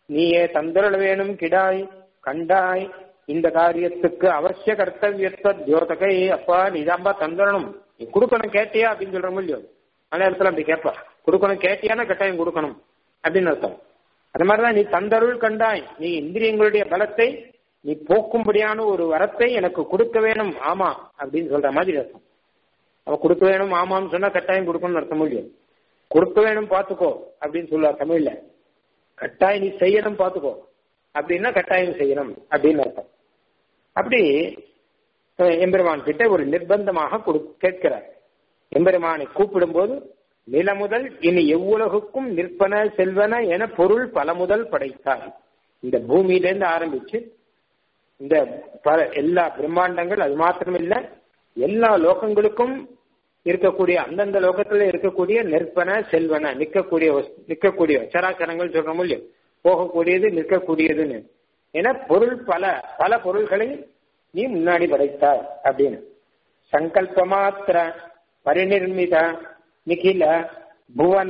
நீயே தந்தருள வேணும் கிடாய் கண்டாய் இந்த காரியத்துக்கு அவசிய கர்த்தவியத்த தியோதகை அப்பா நீதாம்பா தந்தரணும் நீ கொடுக்கணும் கேட்டியா அப்படின்னு சொல்ற முடியும் அந்த இடத்துல அப்படி கேட்பா கொடுக்கணும் கேட்டியானா கட்டாயம் கொடுக்கணும் அப்படின்னு அர்த்தம் அது மாதிரிதான் நீ தந்தருள் கண்டாய் நீ இந்திரியங்களுடைய பலத்தை நீ போக்கும்படியான ஒரு வரத்தை எனக்கு கொடுக்க வேணும் ஆமா அப்படின்னு சொல்ற மாதிரி அர்த்தம் அவ கொடுக்க வேணும் ஆமான்னு சொன்னா கட்டாயம் கொடுக்கணும்னு அர்த்தம் முடியும் கொடுக்க வேணும் பாத்துக்கோ அப்படின்னு சொல்லுவார் தமிழ்ல கட்டாயம் நீ செய்யணும் பாத்துக்கோ அப்படின்னா கட்டாயம் செய்யணும் அப்படின்னு அர்த்தம் அப்படி எம்பெருமான் கிட்ட ஒரு நிர்பந்தமாக கொடு கேட்கிறார் எம்பெருமானை கூப்பிடும்போது நில முதல் இனி எவ்வுலகுக்கும் நிற்பன செல்வன என பொருள் பல முதல் படைத்தார் இந்த பூமியிலேருந்து ஆரம்பிச்சு இந்த பல எல்லா பிரம்மாண்டங்கள் அது மாத்திரம் இல்ல எல்லா லோகங்களுக்கும் இருக்கக்கூடிய அந்தந்த லோகத்துல இருக்கக்கூடிய நிற்பன செல்வன நிற்கக்கூடிய நிற்கக்கூடிய சராச்சரங்கள் சொல்றோம் இல்லையோ போகக்கூடியது நிற்கக்கூடியதுன்னு என பொருள் பல பல பொருள்களை நீ முன்னாடி படைத்தாய் அப்படின்னு சங்கல்ப மாத்திர பரிநிர்மித நிகில புவன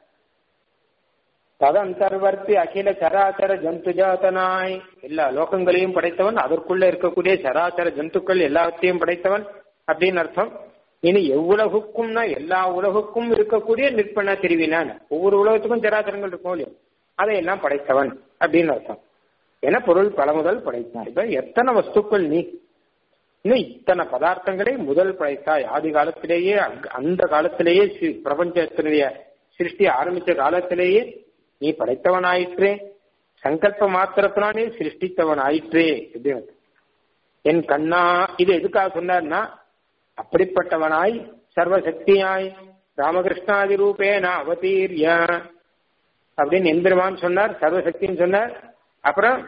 ததந்தர்வர்த்தி அகில சராச்சர ஜந்து ஜாதனாய் எல்லா லோகங்களையும் படைத்தவன் அதற்குள்ள இருக்கக்கூடிய சராச்சர ஜந்துக்கள் எல்லாத்தையும் படைத்தவன் அப்படின்னு அர்த்தம் இனி எவ்வுலகுக்கும்னா எல்லா உலகுக்கும் இருக்கக்கூடிய நிற்பன தெரிவினான் ஒவ்வொரு உலகத்துக்கும் சராச்சரங்கள் இருக்கும் இல்லையோ அதையெல்லாம் படைத்தவன் அப்படின்னு அர்த்தம் என பொருள் பல முதல் படைத்தான் இப்ப எத்தனை வஸ்துக்கள் நீ இன்னும் இத்தனை பதார்த்தங்களை முதல் படைத்தாய் ஆதி காலத்திலேயே அந்த காலத்திலேயே பிரபஞ்சத்தினுடைய சிருஷ்டி ஆரம்பிச்ச காலத்திலேயே நீ படைத்தவன் ஆயிற்றே சங்கல்ப மாத்திரத்தினாலே சிருஷ்டித்தவன் ஆயிற்றே அப்படின்னு என் கண்ணா இது எதுக்காக சொன்னார்னா அப்படிப்பட்டவனாய் சர்வசக்தியாய் ராமகிருஷ்ணாதி ரூபேன அவதீரிய அப்படின்னு எம்பெருமான் சொன்னார் சர்வசக்தின்னு சொன்னார் அப்புறம்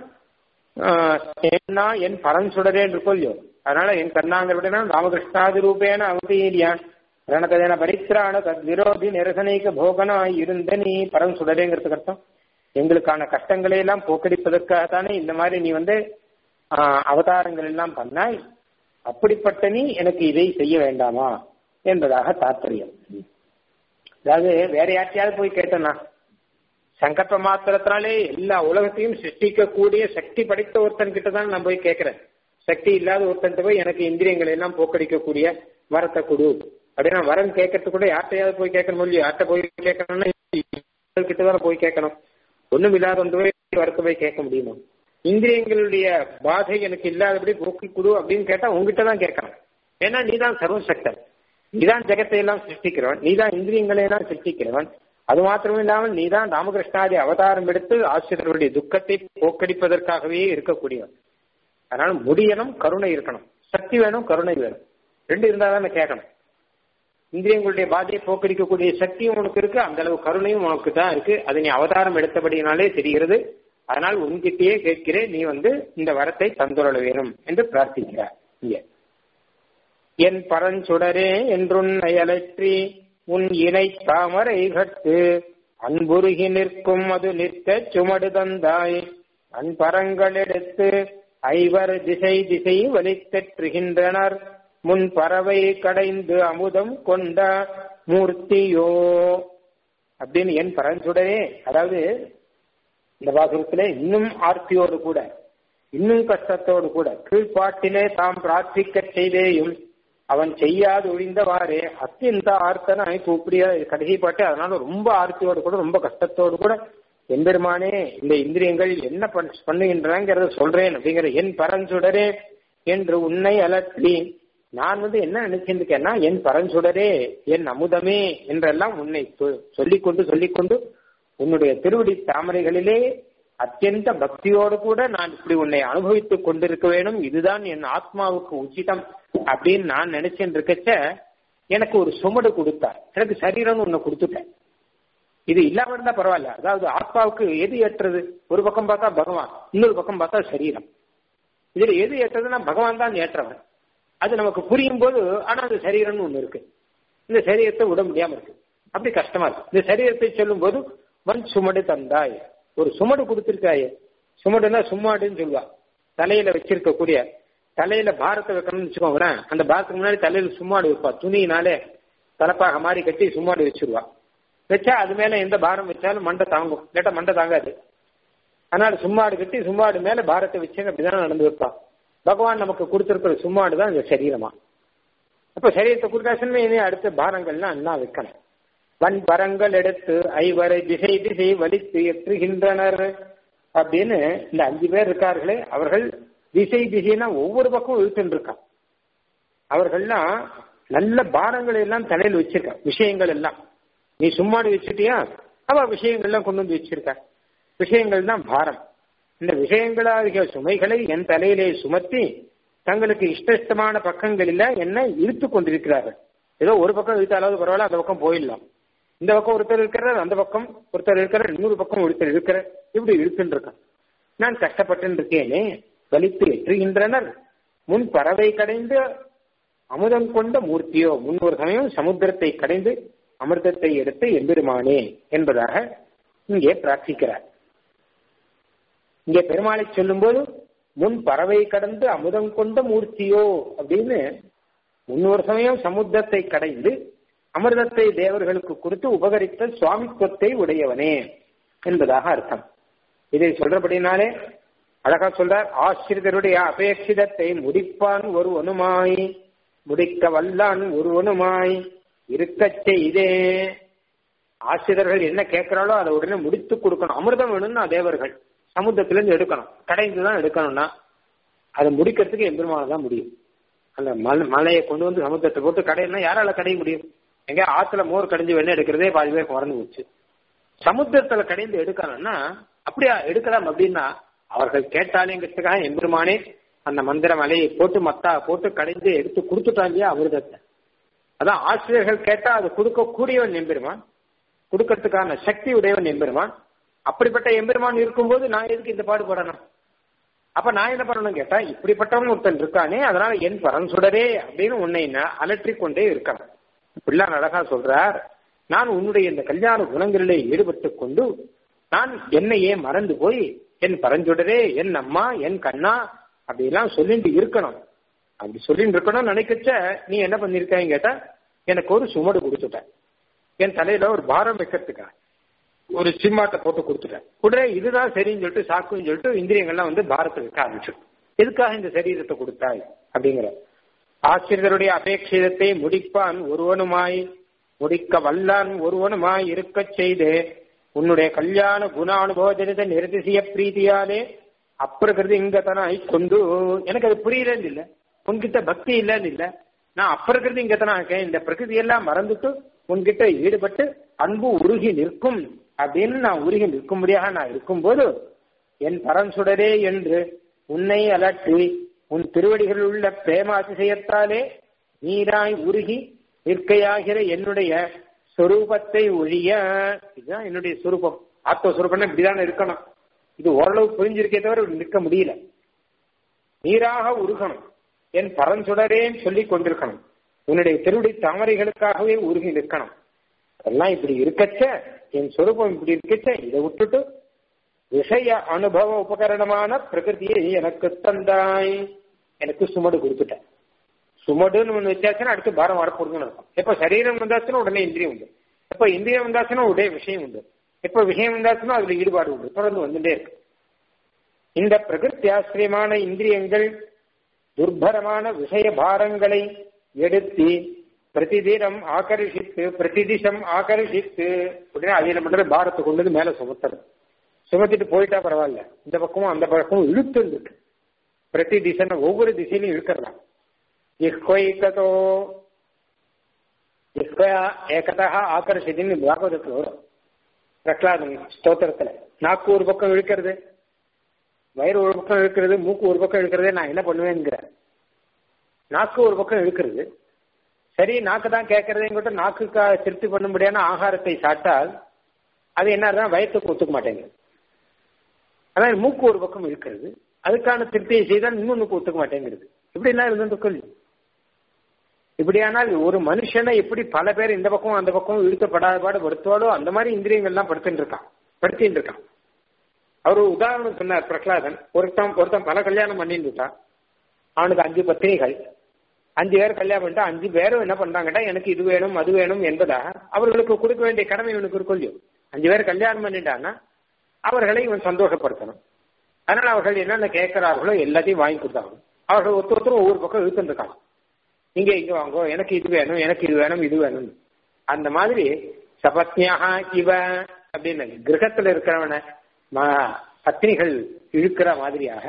என்ன என் பரன் சுடரேன் இருக்கோல்லையோ அதனால என் கண்ணாங்கிறவிடனா ராமகிருஷ்ணாதி ரூபேன அவதீரியா ரணகதன பரித்ராண தத் விரோதி நிரசனைக்க போகனாய் இருந்த நீ பரம் சுடரேங்கிறதுக்கு அர்த்தம் எங்களுக்கான கஷ்டங்களை எல்லாம் போக்கடிப்பதற்காகத்தானே இந்த மாதிரி நீ வந்து அவதாரங்கள் எல்லாம் பண்ணாய் அப்படிப்பட்ட நீ எனக்கு இதை செய்ய வேண்டாமா என்பதாக தாற்பயம் அதாவது வேற யார்ட்டையாவது போய் கேட்டனா சங்கல்ப மாத்திரத்தினாலே எல்லா உலகத்தையும் சிருஷ்டிக்கக்கூடிய சக்தி படைத்த ஒருத்தன் கிட்ட தான் நான் போய் கேட்கிறேன் சக்தி இல்லாத ஒருத்தன் போய் எனக்கு இந்திரியங்களை எல்லாம் போக்கடிக்கக்கூடிய வரத்தை கொடு அப்படின்னா வரம் கேட்கறது கூட யார்கிட்டயாவது போய் கேட்கணும் இல்லையோ யார்கிட்ட போய் கேட்கணும்னா கிட்டதான் போய் கேட்கணும் ஒண்ணும் இல்லாத ஒன்று போய் வரத்தை போய் கேட்க முடியுமா இந்திரியங்களுடைய பாதை எனக்கு இல்லாதபடி போக்கி கொடு அப்படின்னு கேட்டா உங்ககிட்ட தான் கேட்கணும் ஏன்னா நீதான் சர்வசக்தன் நீதான் ஜெகத்தை எல்லாம் சிருஷ்டிக்கிறவன் நீதான் இந்திரியங்களை எல்லாம் சிருஷ்டிக்கிறவன் அது மாத்திரமே இல்லாமல் நீதான் ராமகிருஷ்ணாதி அவதாரம் எடுத்து ஆசிரியர்களுடைய துக்கத்தை போக்கடிப்பதற்காகவே இருக்கக்கூடியவன் அதனால முடியணும் கருணை இருக்கணும் சக்தி வேணும் கருணை வேணும் ரெண்டு இருந்தா தான் கேட்கணும் இந்திரியங்களுடைய பாதையை போக்கடிக்கக்கூடிய சக்தியும் உனக்கு இருக்கு அந்த அளவு கருணையும் உனக்கு தான் இருக்கு அதை நீ அவதாரம் எடுத்தபடினாலே தெரிகிறது அதனால் உன்கிட்டயே கேட்கிறேன் நீ வந்து இந்த வரத்தை தந்துள்ள வேணும் என்று பிரார்த்திக்கிறார் இங்க என் பரஞ்சுடரே என்றுன்னை அலற்றி உன் இணை தாமரை கட்டு அன்புருகி நிற்கும் அது நிற்க சுமடு தந்தாய் அன்பரங்கள் எடுத்து ஐவர் திசை திசை வலித்தற்றுகின்றனர் முன் பறவை கடைந்து அமுதம் கொண்ட மூர்த்தியோ அப்படின்னு என் பரஞ்சுடரே அதாவது இந்த பாசுரத்திலே இன்னும் ஆர்த்தியோடு கூட இன்னும் கஷ்டத்தோடு கூட கீழ்ப்பாட்டிலே தாம் பிரார்த்திக்க செய்தேயும் அவன் செய்யாது ஒழிந்தவாறே அத்தியந்த ஆர்த்தனாய் கூப்பிடிய கடைசி பாட்டு அதனால ரொம்ப ஆர்த்தியோடு கூட ரொம்ப கஷ்டத்தோடு கூட எம்பெருமானே இந்த இந்திரியங்கள் என்ன பண்ணுகின்றனங்கிறத சொல்றேன் அப்படிங்கிற என் பரஞ்சுடரே என்று உன்னை அலற்றி நான் வந்து என்ன நினைச்சிருக்கேன்னா என் பரஞ்சுடரே என் அமுதமே என்றெல்லாம் உன்னை சொல்லிக்கொண்டு சொல்லிக்கொண்டு உன்னுடைய திருவடி தாமரைகளிலே அத்தியந்த பக்தியோடு கூட நான் இப்படி உன்னை அனுபவித்துக் கொண்டிருக்க வேணும் இதுதான் என் ஆத்மாவுக்கு உச்சிதம் அப்படின்னு நான் நினைச்சேன் இருக்கச்ச எனக்கு ஒரு சுமடு கொடுத்தார் எனக்கு சரீரம்னு ஒண்ணு கொடுத்துட்டேன் இது இல்லாம இருந்தா பரவாயில்ல அதாவது ஆத்மாவுக்கு எது ஏற்றது ஒரு பக்கம் பார்த்தா பகவான் இன்னொரு பக்கம் பார்த்தா சரீரம் இதுல எது ஏற்றதுன்னா பகவான் தான் ஏற்றவன் அது நமக்கு புரியும் போது ஆனா அந்த சரீரம்னு ஒண்ணு இருக்கு இந்த சரீரத்தை விட முடியாம இருக்கு அப்படி கஷ்டமா இருக்கு இந்த சரீரத்தை சொல்லும் போது வன் சுமடு தந்தாய் ஒரு சுமடு கொடுத்திருக்காயே சுமடுனா சும்மாடுன்னு சொல்லுவா தலையில வச்சிருக்கக்கூடிய தலையில பாரத்தை வைக்கணும்னு வச்சுக்கோங்களேன் அந்த பாரத்துக்கு முன்னாடி தலையில சும்மாடு வைப்பா துணியினாலே தலப்பாக மாதிரி கட்டி சும்மாடு வச்சிருவா வச்சா அது மேல எந்த பாரம் வச்சாலும் மண்டை தாங்கும் இல்லாட்டா மண்டை தாங்காது அதனால சும்மாடு கட்டி சும்மாடு மேல பாரத்தை வச்சு அப்படிதான் நடந்து வைப்பான் பகவான் நமக்கு கொடுத்திருக்கிற சும்மாடு தான் இந்த சரீரமா அப்ப சரீரத்தை கொடுத்தாச்சுன்னு இனி அடுத்த பாரங்கள்லாம் என்ன வைக்கணும் வன் பரங்கள் எடுத்து ஐவரை திசை திசை வலித்து எற்றுகின்றனர் அப்படின்னு இந்த அஞ்சு பேர் இருக்கார்களே அவர்கள் திசை திசைனா ஒவ்வொரு பக்கம் இழுத்துட்டு இருக்கான் அவர்கள்லாம் நல்ல பாரங்களை எல்லாம் தலையில் வச்சிருக்கா விஷயங்கள் எல்லாம் நீ சும்மாடி வச்சுட்டியா அவ விஷயங்கள்லாம் கொண்டு வந்து வச்சிருக்கா விஷயங்கள் தான் பாரம் இந்த விஷயங்களாகிய சுமைகளை என் தலையிலே சுமத்தி தங்களுக்கு இஷ்டமான பக்கங்களில் என்ன இழுத்து கொண்டிருக்கிறார்கள் ஏதோ ஒரு பக்கம் இழுத்தாலாவது பரவாயில்ல அந்த பக்கம் போயிடலாம் இந்த பக்கம் ஒருத்தர் இருக்கிறார் அந்த பக்கம் ஒருத்தர் இருக்கிறார் இன்னொரு பக்கம் ஒருத்தர் இருக்கிறார் இப்படி இழுத்துன்னு இருக்கான் நான் கஷ்டப்பட்டு இருக்கேனே வலித்து எற்றுகின்றனர் முன் பறவை கடைந்து அமுதம் கொண்ட மூர்த்தியோ முன் ஒரு சமயம் சமுத்திரத்தை கடைந்து அமிர்தத்தை எடுத்து எம்பெருமானே என்பதாக இங்கே பிரார்த்திக்கிறார் இங்கே பெருமாளை சொல்லும்போது முன் பறவை கடந்து அமுதம் கொண்ட மூர்த்தியோ அப்படின்னு முன்னொரு சமயம் சமுத்திரத்தை கடைந்து அமிர்தத்தை தேவர்களுக்கு கொடுத்து உபகரித்த சுவாமித்துவத்தை உடையவனே என்பதாக அர்த்தம் இதை சொல்றபடினாலே அழகா சொல்றார் ஆசிரியருடைய அபேட்சிதத்தை முடிப்பான் ஒருவனுமாய் முடிக்க வல்லான் ஒருவனுமாய் இருக்கச் செய்தே ஆசிரியர்கள் என்ன கேட்கிறாளோ அதை உடனே முடித்து கொடுக்கணும் அமிர்தம் வேணும்னா தேவர்கள் சமுத்திரத்திலிருந்து எடுக்கணும் கடைந்து தான் எடுக்கணும்னா அதை முடிக்கிறதுக்கு எம்பெருமான தான் முடியும் அந்த மலை மலையை கொண்டு வந்து சமுத்திரத்தை போட்டு கடையினா யாரால கடைய முடியும் எங்க ஆத்துல மோர் கடைஞ்சு வெண்ணெய் எடுக்கிறதே பாதி பேர் மறந்து போச்சு சமுத்திரத்துல கடைந்து எடுக்கணும்னா அப்படியா எடுக்கலாம் அப்படின்னா அவர்கள் கேட்டாலேங்கிறதுக்காக எம்பெருமானே அந்த மந்திர மலையை போட்டு மத்தா போட்டு கடைந்து எடுத்து கொடுத்துட்டான் இல்லையா அமிர்தத்தை அதான் ஆசிரியர்கள் கேட்டா அது கொடுக்க கூடியவன் எம்பெருமான் கொடுக்கறதுக்கான சக்தி உடையவன் எம்பெருமான் அப்படிப்பட்ட எம்பெருமான் இருக்கும்போது நான் எதுக்கு இந்த பாடுபடணும் அப்ப நான் என்ன பண்ணணும் கேட்டா இப்படிப்பட்டவன் ஒருத்தன் இருக்கானே அதனால என் பரன்சுடரே அப்படின்னு உன்னை அலற்றிக் கொண்டே இருக்கான் இப்படிலாம் அழகா சொல்றார் நான் உன்னுடைய இந்த கல்யாண குணங்களிலே ஈடுபட்டு கொண்டு நான் என்னையே மறந்து போய் என் பரஞ்சுடரே என் அம்மா என் கண்ணா அப்படிலாம் சொல்லிட்டு இருக்கணும் அப்படி சொல்லிட்டு இருக்கணும் நினைக்கச்ச நீ என்ன பண்ணிருக்கேன்னு கேட்டா எனக்கு ஒரு சுமடு கொடுத்துட்ட என் தலையில ஒரு பாரம் வைக்கிறதுக்கா ஒரு சிம்மாட்டை போட்டு கொடுத்துட்டேன் உடனே இதுதான் சரின்னு சொல்லிட்டு சாக்குன்னு சொல்லிட்டு இந்திரியங்கள்லாம் வந்து பாரத்தை வைக்க ஆரம்பிச்சு எதுக்காக இந்த சரீரத்தை கொடுத்தாய் அப்படிங்கிற ஆசிரியருடைய அபேட்சிதத்தை முடிப்பான் ஒருவனுமாய் முடிக்க வல்லான் ஒருவனுமாய் இருக்கச் செய்து உன்னுடைய கல்யாண குணானுபவஜனித நிரதிசிய பிரீதியாலே அப்பிரகிருதி இங்கத்தனாய் கொண்டு எனக்கு அது புரியலன்னு இல்ல உன்கிட்ட பக்தி இல்லைன்னு இல்ல நான் அப்பிரகிருதி இங்கத்தனா இருக்கேன் இந்த பிரகிருதி எல்லாம் மறந்துட்டு உன்கிட்ட ஈடுபட்டு அன்பு உருகி நிற்கும் அப்படின்னு நான் உருகி நிற்கும்படியாக நான் இருக்கும்போது என் பரன்சுடரே என்று உன்னை அலற்றி உன் திருவடிகளில் உள்ள பிரேம அதிசயத்தாலே நீராய் உருகி நிற்கையாகிற என்னுடைய சொரூபத்தை ஒழிய இதுதான் என்னுடைய சொரூபம் ஆத்மஸ்வரூபம்னா இப்படிதான் இருக்கணும் இது ஓரளவு புரிஞ்சிருக்கே தவிர நிற்க முடியல நீராக உருகணும் என் பரன்சுடரேன்னு சொல்லி கொண்டிருக்கணும் உன்னுடைய திருவடி தாமரைகளுக்காகவே உருகி நிற்கணும் அதெல்லாம் இப்படி இருக்கச்ச என் சொரூபம் இப்படி இருக்கச்ச இதை விட்டுட்டு விஷய அனுபவ உபகரணமான பிரகிருதியை எனக்கு தந்தாய் எனக்கு சுமடு கொடுத்துட்ட சுமடுன்னு ஒண்ணு வச்சாச்சுன்னா அடுத்து பாரம் வரப்போறதுன்னு இருக்கும் எப்ப சரீரம் வந்தாச்சுன்னா உடனே இந்திரியம் உண்டு எப்ப இந்திரியம் வந்தாச்சுன்னா உடைய விஷயம் உண்டு எப்ப விஷயம் வந்தாச்சுன்னா அதுல ஈடுபாடு உண்டு தொடர்ந்து வந்துட்டே இருக்கு இந்த பிரகிருத்தி ஆசிரியமான இந்திரியங்கள் துர்பரமான விஷய பாரங்களை எடுத்து பிரதிதினம் ஆகர்ஷித்து பிரதிதிசம் ஆகர்ஷித்து உடனே அதில் மட்டும் பாரத்தை கொண்டு வந்து மேல சுமத்துறது சுமத்திட்டு போயிட்டா பரவாயில்ல இந்த பக்கமும் அந்த பக்கமும் இழுத்து இருக்கு பிரதி திசைன்னு ஒவ்வொரு திசையிலும் இழுக்கலாம் இஹ்வைகதோ இஹ்வயா ஏகதா ஆகர்ஷிதின்னு பாகவதத்தில் வரும் பிரகலாதன் ஸ்தோத்திரத்துல நாக்கு ஒரு பக்கம் இழுக்கிறது வயிறு ஒரு பக்கம் இழுக்கிறது மூக்கு ஒரு பக்கம் இழுக்கிறதே நான் என்ன பண்ணுவேங்கிற நாக்கு ஒரு பக்கம் இழுக்கிறது சரி நாக்கு தான் கேட்கறதேங்கிட்ட நாக்குக்கா திருப்தி பண்ணும்படியான ஆகாரத்தை சாப்பிட்டால் அது என்ன வயத்துக்கு ஒத்துக்க மாட்டேங்குது அதான் மூக்கு ஒரு பக்கம் இருக்கிறது அதுக்கான திருப்தியை செய்தால் இன்னொன்னுக்கு ஒத்துக்க மாட்டேங்கிறது இப்படி எல்லாம் இருந்திருக்கும் இப்படியானால் ஒரு மனுஷனை எப்படி பல பேர் இந்த பக்கம் அந்த பக்கம் இழுக்கப்படாத பாடு படுத்துவாலோ அந்த மாதிரி இந்திரியங்கள்லாம் படுத்துட்டு இருக்கான் படுத்திட்டு இருக்கான் அவர் உதாரணம் சொன்னார் பிரகலாதன் ஒருத்தன் ஒருத்தன் பல கல்யாணம் பண்ணிட்டு இருக்கான் அவனுக்கு அஞ்சு பத்திரிகள் அஞ்சு பேர் கல்யாணம் பண்ணிட்டா அஞ்சு பேரும் என்ன பண்றாங்கட்டா எனக்கு இது வேணும் அது வேணும் என்பதாக அவர்களுக்கு கொடுக்க வேண்டிய கடமை இவனுக்கு இருக்கும் இல்லையோ அஞ்சு பேர் கல்யாணம் பண்ணிட்டான்னா அவர்களை இவன் சந்தோஷப்படுத்தணும் அதனால அவர்கள் என்னென்ன கேட்கிறார்களோ எல்லாத்தையும் வாங்கி கொடுத்தாங்க அவர்கள் ஒருத்தர் ஒருத்தரும் ஒவ்வொரு பக்கம் இழுத்துட்டு இருக்காங்க நீங்க இங்க வாங்கோ எனக்கு இது வேணும் எனக்கு இது வேணும் இது வேணும் அந்த மாதிரி சபத்னியாக இவ அப்படின்னு கிரகத்துல இருக்கிறவன பத்னிகள் இழுக்கிற மாதிரியாக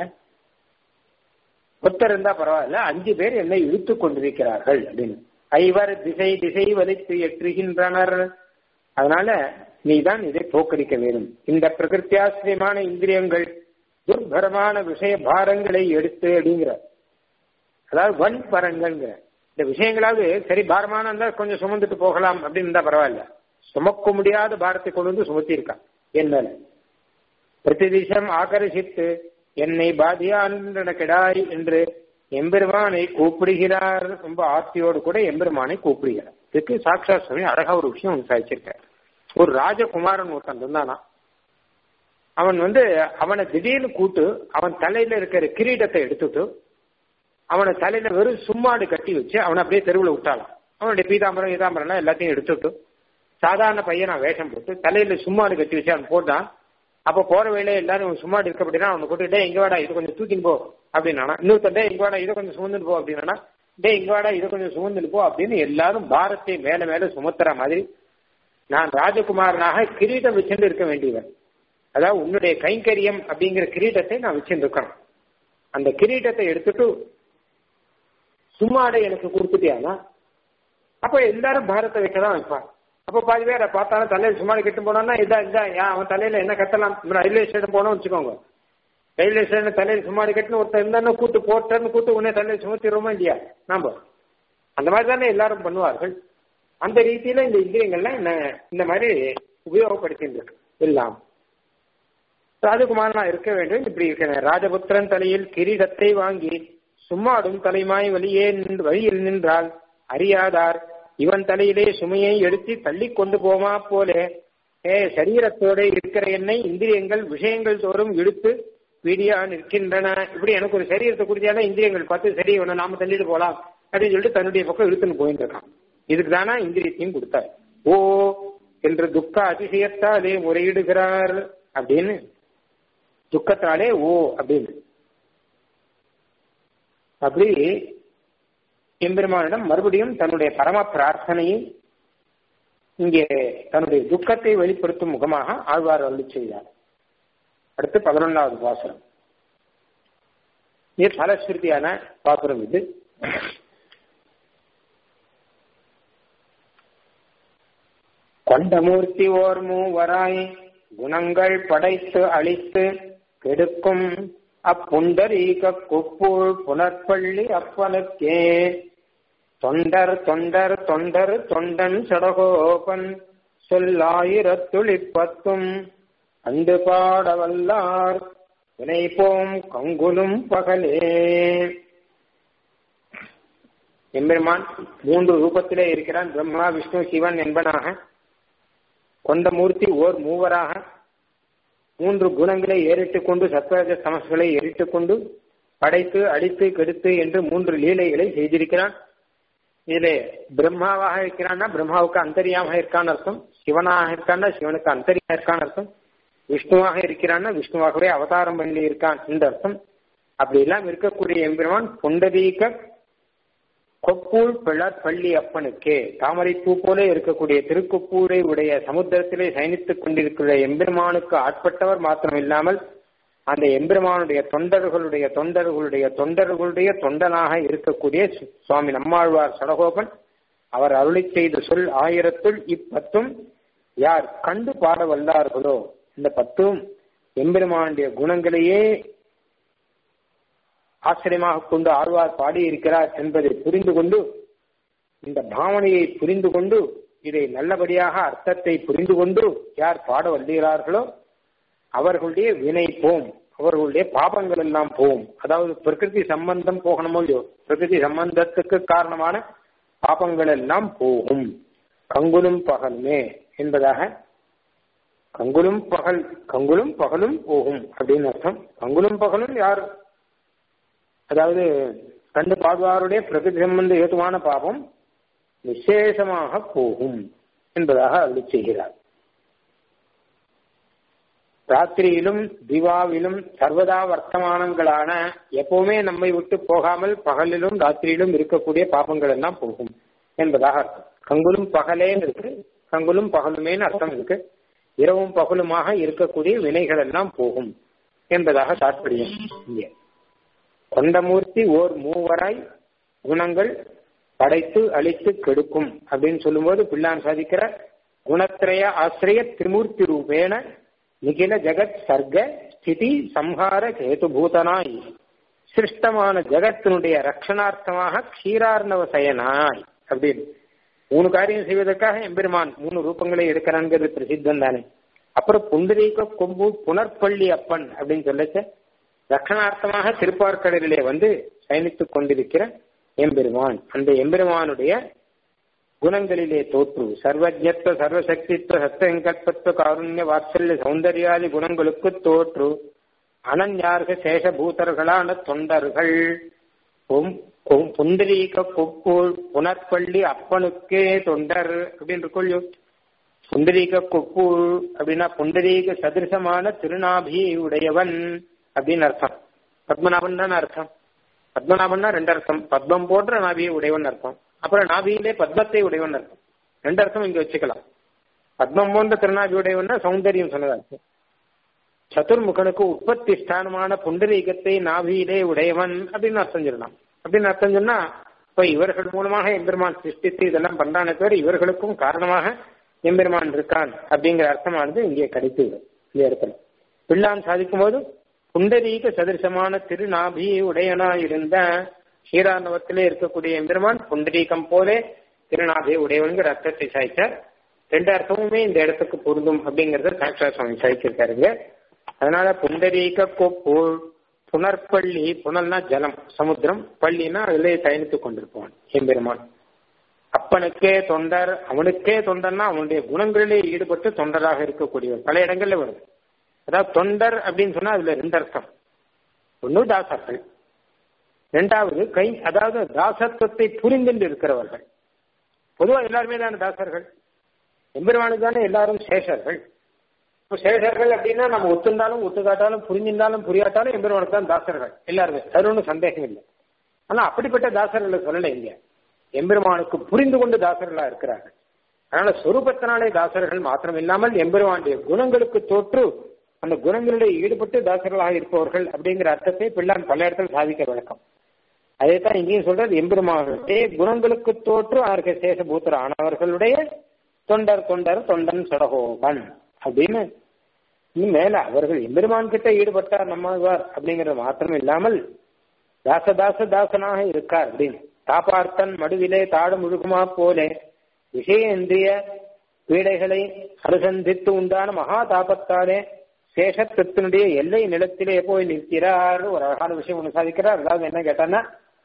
ஒருத்தர் இருந்தா பரவாயில்ல அஞ்சு பேர் என்னை இழுத்து கொண்டிருக்கிறார்கள் அப்படின்னு ஐவர் திசை திசை வலித்து எற்றுகின்றனர் அதனால நீதான் இதை போக்கடிக்க வேண்டும் இந்த பிரகிருத்தியாசிரியமான இந்திரியங்கள் துர்பரமான விஷய பாரங்களை எடுத்து அப்படிங்கிற அதாவது வன் பரங்கள்ங்கிற இந்த விஷயங்களாவது சரி பாரமான இருந்தா கொஞ்சம் சுமந்துட்டு போகலாம் அப்படின்னு இருந்தா பரவாயில்ல சுமக்க முடியாத பாரத்தை கொண்டு வந்து சுமத்தி இருக்கான் என் மேல பிரதிதிசம் ஆகர்ஷித்து என்னை பாதியான்றன கிடாய் என்று எம்பெருமானை கூப்பிடுகிறார் ரொம்ப ஆர்த்தியோடு கூட எம்பெருமானை கூப்பிடுகிறார் இதுக்கு சாட்சா சுவாமி அழகா ஒரு விஷயம் ஒன்று சாதிச்சிருக்கார் ஒரு ராஜகுமாரன் ஒருத்தன் இருந்தானா அவன் வந்து அவனை திடீர்னு கூட்டு அவன் தலையில இருக்கிற கிரீடத்தை எடுத்துட்டு அவனை தலையில வெறும் சும்மாடு கட்டி வச்சு அவனை அப்படியே தெருவில் விட்டாலாம் அவனுடைய பீதாம்பரம் ஈதாம்பரம் எல்லாத்தையும் எடுத்துட்டு சாதாரண பையனா வேஷம் போட்டு தலையில சும்மாடு கட்டி வச்சு அவன் போட்டான் அப்ப போற வேலையை எல்லாரும் சும்மாடு இருக்க அப்படின்னா அவனை கூட்டு டே இங்க வாடா இது கொஞ்சம் தூக்கின்னு போ அப்படின்னா இன்னொருத்தன் டே இங்க வாடா இதை கொஞ்சம் சுமந்துட்டு போ அப்படின்னா டே இங்க வாடா இதை கொஞ்சம் சுமந்துட்டு போ அப்படின்னு எல்லாரும் பாரத்தை மேல மேல சுமத்துற மாதிரி நான் ராஜகுமாரனாக கிரீடம் வச்சுட்டு இருக்க வேண்டியவன் அதாவது உன்னுடைய கைங்கரியம் அப்படிங்கிற கிரீடத்தை நான் வச்சுட்டு இருக்கணும் அந்த கிரீடத்தை எடுத்துட்டு சும்மாடை எனக்கு கொடுத்துட்டியானா அப்ப எல்லாரும் பாரத்தை வைக்கதான் வைப்பான் அப்ப பாதி பேரை பார்த்தாலும் தலையில சும்மா கெட்டு போனான்னா இதா இதா ஏன் அவன் தலையில என்ன கட்டலாம் ரயில்வே ஸ்டேஷன் போனோம் வச்சுக்கோங்க ரயில்வே ஸ்டேஷன் தலையில சும்மா கட்டுன்னு ஒருத்தர் இருந்தாலும் கூட்டு போட்டேன்னு கூட்டு உடனே தலையில சுமத்திடுவோமா இல்லையா நாம அந்த மாதிரி தானே எல்லாரும் பண்ணுவார்கள் அந்த ரீதியில இந்த இந்திரியங்கள்லாம் என்ன இந்த மாதிரி உபயோகப்படுத்தின்றது எல்லாம் ராஜகுமாரனா இருக்க வேண்டும் இப்படி இருக்கிறேன் ராஜபுத்திரன் தலையில் கிரீடத்தை வாங்கி சும்மாடும் தலைமாய் வழியே நின்று வழியில் நின்றால் அறியாதார் இவன் தலையிலே சுமையை எடுத்து தள்ளி கொண்டு போமா போலே ஏ சரீரத்தோட இருக்கிற என்னை இந்திரியங்கள் விஷயங்கள் தோறும் இழுத்து வீடியா நிற்கின்றன இப்படி எனக்கு ஒரு சரீரத்தை குறிச்சாலும் இந்திரியங்கள் பார்த்து சரி இவனை நாம தள்ளிட்டு போலாம் அப்படின்னு சொல்லிட்டு தன்னுடைய பக்கம் இழுத்துன்னு போயிட்டு இருக்கான் இதுக்கு தானா இந்திரியத்தையும் கொடுத்தார் ஓ என்று துக்க அதிசயத்தாலே முறையிடுகிறார் அப்படின்னு துக்கத்தாலே ஓ அப்படின்னு அப்படி எம்பெருமானிடம் மறுபடியும் தன்னுடைய பரம பிரார்த்தனையை இங்கே தன்னுடைய துக்கத்தை வெளிப்படுத்தும் முகமாக ஆழ்வார் அருளி செய்தார் அடுத்து பதினொன்றாவது பாசுரம் இது பலஸ்ருதியான பாசுரம் இது கொண்டமூர்த்தி ஓர் மூவராய் குணங்கள் படைத்து அழித்து கெடுக்கும் அப்புண்டரீக குப்புள் புனற்பள்ளி அப்பனுக்கே தொண்டர் தொண்டர் தொண்டர் தொண்டன் சடகோபன் சொல்லாயிரத்துளிப்பத்தும் அண்டு பாடவல்லார் வினைப்போம் கங்குலும் பகலே எம்பெருமான் மூன்று ரூபத்திலே இருக்கிறான் பிரம்மா விஷ்ணு சிவன் என்பனாக கொண்ட மூர்த்தி ஓர் மூவராக மூன்று குணங்களை ஏறிட்டுக் கொண்டு சத்வரஜ சமஸ்களை எரித்துக் கொண்டு படைத்து அடித்து கெடுத்து என்று மூன்று லீலைகளை செய்திருக்கிறான் இதிலே பிரம்மாவாக இருக்கிறான்னா பிரம்மாவுக்கு அந்தரியாக இருக்கான்னு அர்த்தம் சிவனாக இருக்கான்னா சிவனுக்கு அந்தரியா இருக்கான்னு அர்த்தம் விஷ்ணுவாக இருக்கிறான்னா விஷ்ணுவாகவே அவதாரம் பண்ணி இருக்கான் இந்த அர்த்தம் அப்படி எல்லாம் இருக்கக்கூடிய எம்பெருமான் புண்டரீக கொப்பூர் பிளர் பள்ளி அப்பனுக்கே தாமரை பூ போல இருக்கக்கூடிய திருக்குப்பூரை உடைய சமுத்திரத்திலே சயனித்துக் கொண்டிருக்கிற எம்பெருமானுக்கு ஆட்பட்டவர் மாத்திரம் இல்லாமல் அந்த எம்பெருமானுடைய தொண்டர்களுடைய தொண்டர்களுடைய தொண்டர்களுடைய தொண்டனாக இருக்கக்கூடிய சுவாமி நம்மாழ்வார் சடகோபன் அவர் அருளி செய்த சொல் ஆயிரத்துள் இப்பத்தும் யார் கண்டு பாட வல்லார்களோ இந்த பத்தும் எம்பெருமானுடைய குணங்களையே ஆச்சரியமாக கொண்டு ஆழ்வார் பாடியிருக்கிறார் என்பதை புரிந்து கொண்டு இந்த பாவனையை புரிந்து கொண்டு இதை நல்லபடியாக அர்த்தத்தை புரிந்து கொண்டு யார் பாட வல்லுகிறார்களோ அவர்களுடைய வினை போம் அவர்களுடைய பாபங்கள் எல்லாம் போகும் அதாவது பிரகிருதி சம்பந்தம் போகணுமோ இல்லையோ பிரகிருதி சம்பந்தத்துக்கு காரணமான பாபங்கள் எல்லாம் போகும் கங்குலும் பகலுமே என்பதாக கங்குலும் பகல் கங்குலும் பகலும் போகும் அப்படின்னு அர்த்தம் கங்குலும் பகலும் யார் அதாவது கண்டு பாடுவாருடைய பிரகிருதி சம்பந்த ஏதுவான பாபம் நிசேஷமாக போகும் என்பதாக அருளி செய்கிறார் ராத்திரியிலும் திவாவிலும் சர்வதா வர்த்தமானங்களான எப்பவுமே நம்மை விட்டு போகாமல் பகலிலும் ராத்திரியிலும் இருக்கக்கூடிய பாபங்கள் எல்லாம் போகும் என்பதாக அர்த்தம் கங்குலும் பகலேன்னு இருக்கு கங்குலும் பகலுமேன்னு அர்த்தம் இருக்கு இரவும் பகலுமாக இருக்கக்கூடிய வினைகள் எல்லாம் போகும் என்பதாக தாற்பயம் இங்கே கொண்டமூர்த்தி ஓர் மூவராய் குணங்கள் படைத்து அழித்து கெடுக்கும் அப்படின்னு சொல்லும்போது பிள்ளான் சாதிக்கிற குணத்திரய ஆசிரிய திரிமூர்த்தி ரூபேன நிகில ஜெகத் சர்க்க ஸ்திதி சம்ஹார கேதுபூதனாய் சிருஷ்டமான ஜெகத்தினுடைய ரட்சணார்த்தமாக க்ஷீரார்ணவ சயனாய் அப்படின்னு மூணு காரியம் செய்வதற்காக எம்பெருமான் மூணு ரூபங்களை எடுக்கிறான்ங்கிறது பிரசித்தம் தானே அப்புறம் புண்டரீக கொம்பு புனர்பள்ளி அப்பன் அப்படின்னு சொல்லச்ச ரட்சணார்த்தமாக திருப்பார்க்கடலிலே வந்து பயணித்துக் கொண்டிருக்கிற எம்பெருமான் அந்த எம்பெருமானுடைய குணங்களிலே தோற்று சர்வஜத்வ சர்வசக்தித்வ சத்தங்கல்பத்துவ காருண்ய வாத்சல்ய சௌந்தர்யாதி குணங்களுக்கு தோற்று அனன்யார்க சேஷபூதர்களான தொண்டர்கள் புண்டரீக கொப்புள் புனற்பள்ளி அப்பனுக்கே தொண்டர் அப்படின்னு இருக்கொள்ளோ புண்டரீக கொப்புள் அப்படின்னா புண்டரீக சதிருசமான திருநாபி உடையவன் அப்படின்னு அர்த்தம் பத்மநாபன் தான் அர்த்தம் பத்மநாபன்னா ரெண்டு அர்த்தம் பத்மம் போன்ற நாபியை உடையவன் அர்த்தம் அப்புறம் நாபியிலே பத்மத்தை உடையவன் அர்த்தம் ரெண்டு அர்த்தம் இங்க வச்சுக்கலாம் பத்மம் போன்ற திருநாபி உடையவன்னா சௌந்தரியம் சொன்னதா அர்த்தம் சதுர்முகனுக்கு உற்பத்தி ஸ்தானமான புண்டரீகத்தை நாபியிலே உடையவன் அப்படின்னு அர்த்தம் சொல்லலாம் அப்படின்னு அர்த்தம் சொன்னா இப்ப இவர்கள் மூலமாக எம்பெருமான் சிருஷ்டித்து இதெல்லாம் பண்றானே தவிர இவர்களுக்கும் காரணமாக எம்பெருமான் இருக்கான் அப்படிங்கிற அர்த்தமானது இங்கே கிடைத்து இந்த இடத்துல பிள்ளான் சாதிக்கும் போது புண்டரீக சதிருஷமான திருநாபி உடையனா இருந்த ஷீராநவத்திலே இருக்கக்கூடிய எம்பெருமான் புண்டரீகம் போலே திருநாபி உடையவன்கிற அர்த்தத்தை சாய்ச்சார் ரெண்டு அர்த்தமுமே இந்த இடத்துக்கு பொருந்தும் அப்படிங்கறத சாட்சா சுவாமி சாய்ச்சிருக்காருங்க அதனால புண்டரீக கொப்பு புனர்பள்ளி புனல்னா ஜலம் சமுத்திரம் பள்ளினா அதிலே பயணித்துக் கொண்டிருப்பான் எம்பெருமான் அப்பனுக்கே தொண்டர் அவனுக்கே தொண்டர்னா அவனுடைய குணங்களிலே ஈடுபட்டு தொண்டராக இருக்கக்கூடியவர் பல இடங்கள்ல வரும் அதாவது தொண்டர் அப்படின்னு சொன்னா அதுல ரெண்டு அர்த்தம் ஒன்று தாசர்கள் ரெண்டாவது கை அதாவது தாசத்துவத்தை புரிந்து இருக்கிறவர்கள் பொதுவா எல்லாருமே தானே தாசர்கள் எம்பெருமானுக்கு தானே எல்லாரும் சேஷர்கள் இப்போ சேஷர்கள் அப்படின்னா நம்ம ஒத்துண்டாலும் ஒத்துக்காட்டாலும் புரிஞ்சிருந்தாலும் புரியாட்டாலும் எம்பெருமானுக்கு தான் தாசர்கள் எல்லாருமே அது ஒன்றும் சந்தேகம் இல்லை ஆனா அப்படிப்பட்ட தாசர்களை சொல்லலை இங்க எம்பெருமானுக்கு புரிந்து கொண்டு தாசர்களா இருக்கிறார்கள் அதனால சொரூபத்தினாலே தாசர்கள் மாத்திரம் இல்லாமல் எம்பெருமானுடைய குணங்களுக்கு தோற்று அந்த குணங்களிலே ஈடுபட்டு தாசர்களாக இருப்பவர்கள் அப்படிங்கிற அர்த்தத்தை பிள்ளான் பல இடத்துல சாதிக்க வழக்கம் அதே தான் இங்கேயும் சொல்றது எம்பெருமானுடைய குணங்களுக்கு தோற்று அவர்கள் சேஷபூத்தர் ஆனவர்களுடைய தொண்டர் தொண்டர் தொண்டன் சடகோபன் அப்படின்னு இன்னும் மேல அவர்கள் எம்பெருமான் கிட்ட ஈடுபட்டார் நம்மாழ்வார் அப்படிங்கறது மாத்திரம் இல்லாமல் தாச தாச தாசனாக இருக்கார் அப்படின்னு தாப்பார்த்தன் மடுவிலே தாடு முழுகுமா போலே விஷயேந்திரிய பீடைகளை அனுசந்தித்து உண்டான மகா தாபத்தாலே சேஷத்தினுடைய எல்லை நிலத்திலே போய் நிற்கிறார் ஒரு அழகான விஷயம் ஒன்று சாதிக்கிறார் அதாவது என்ன கேட்டான்னா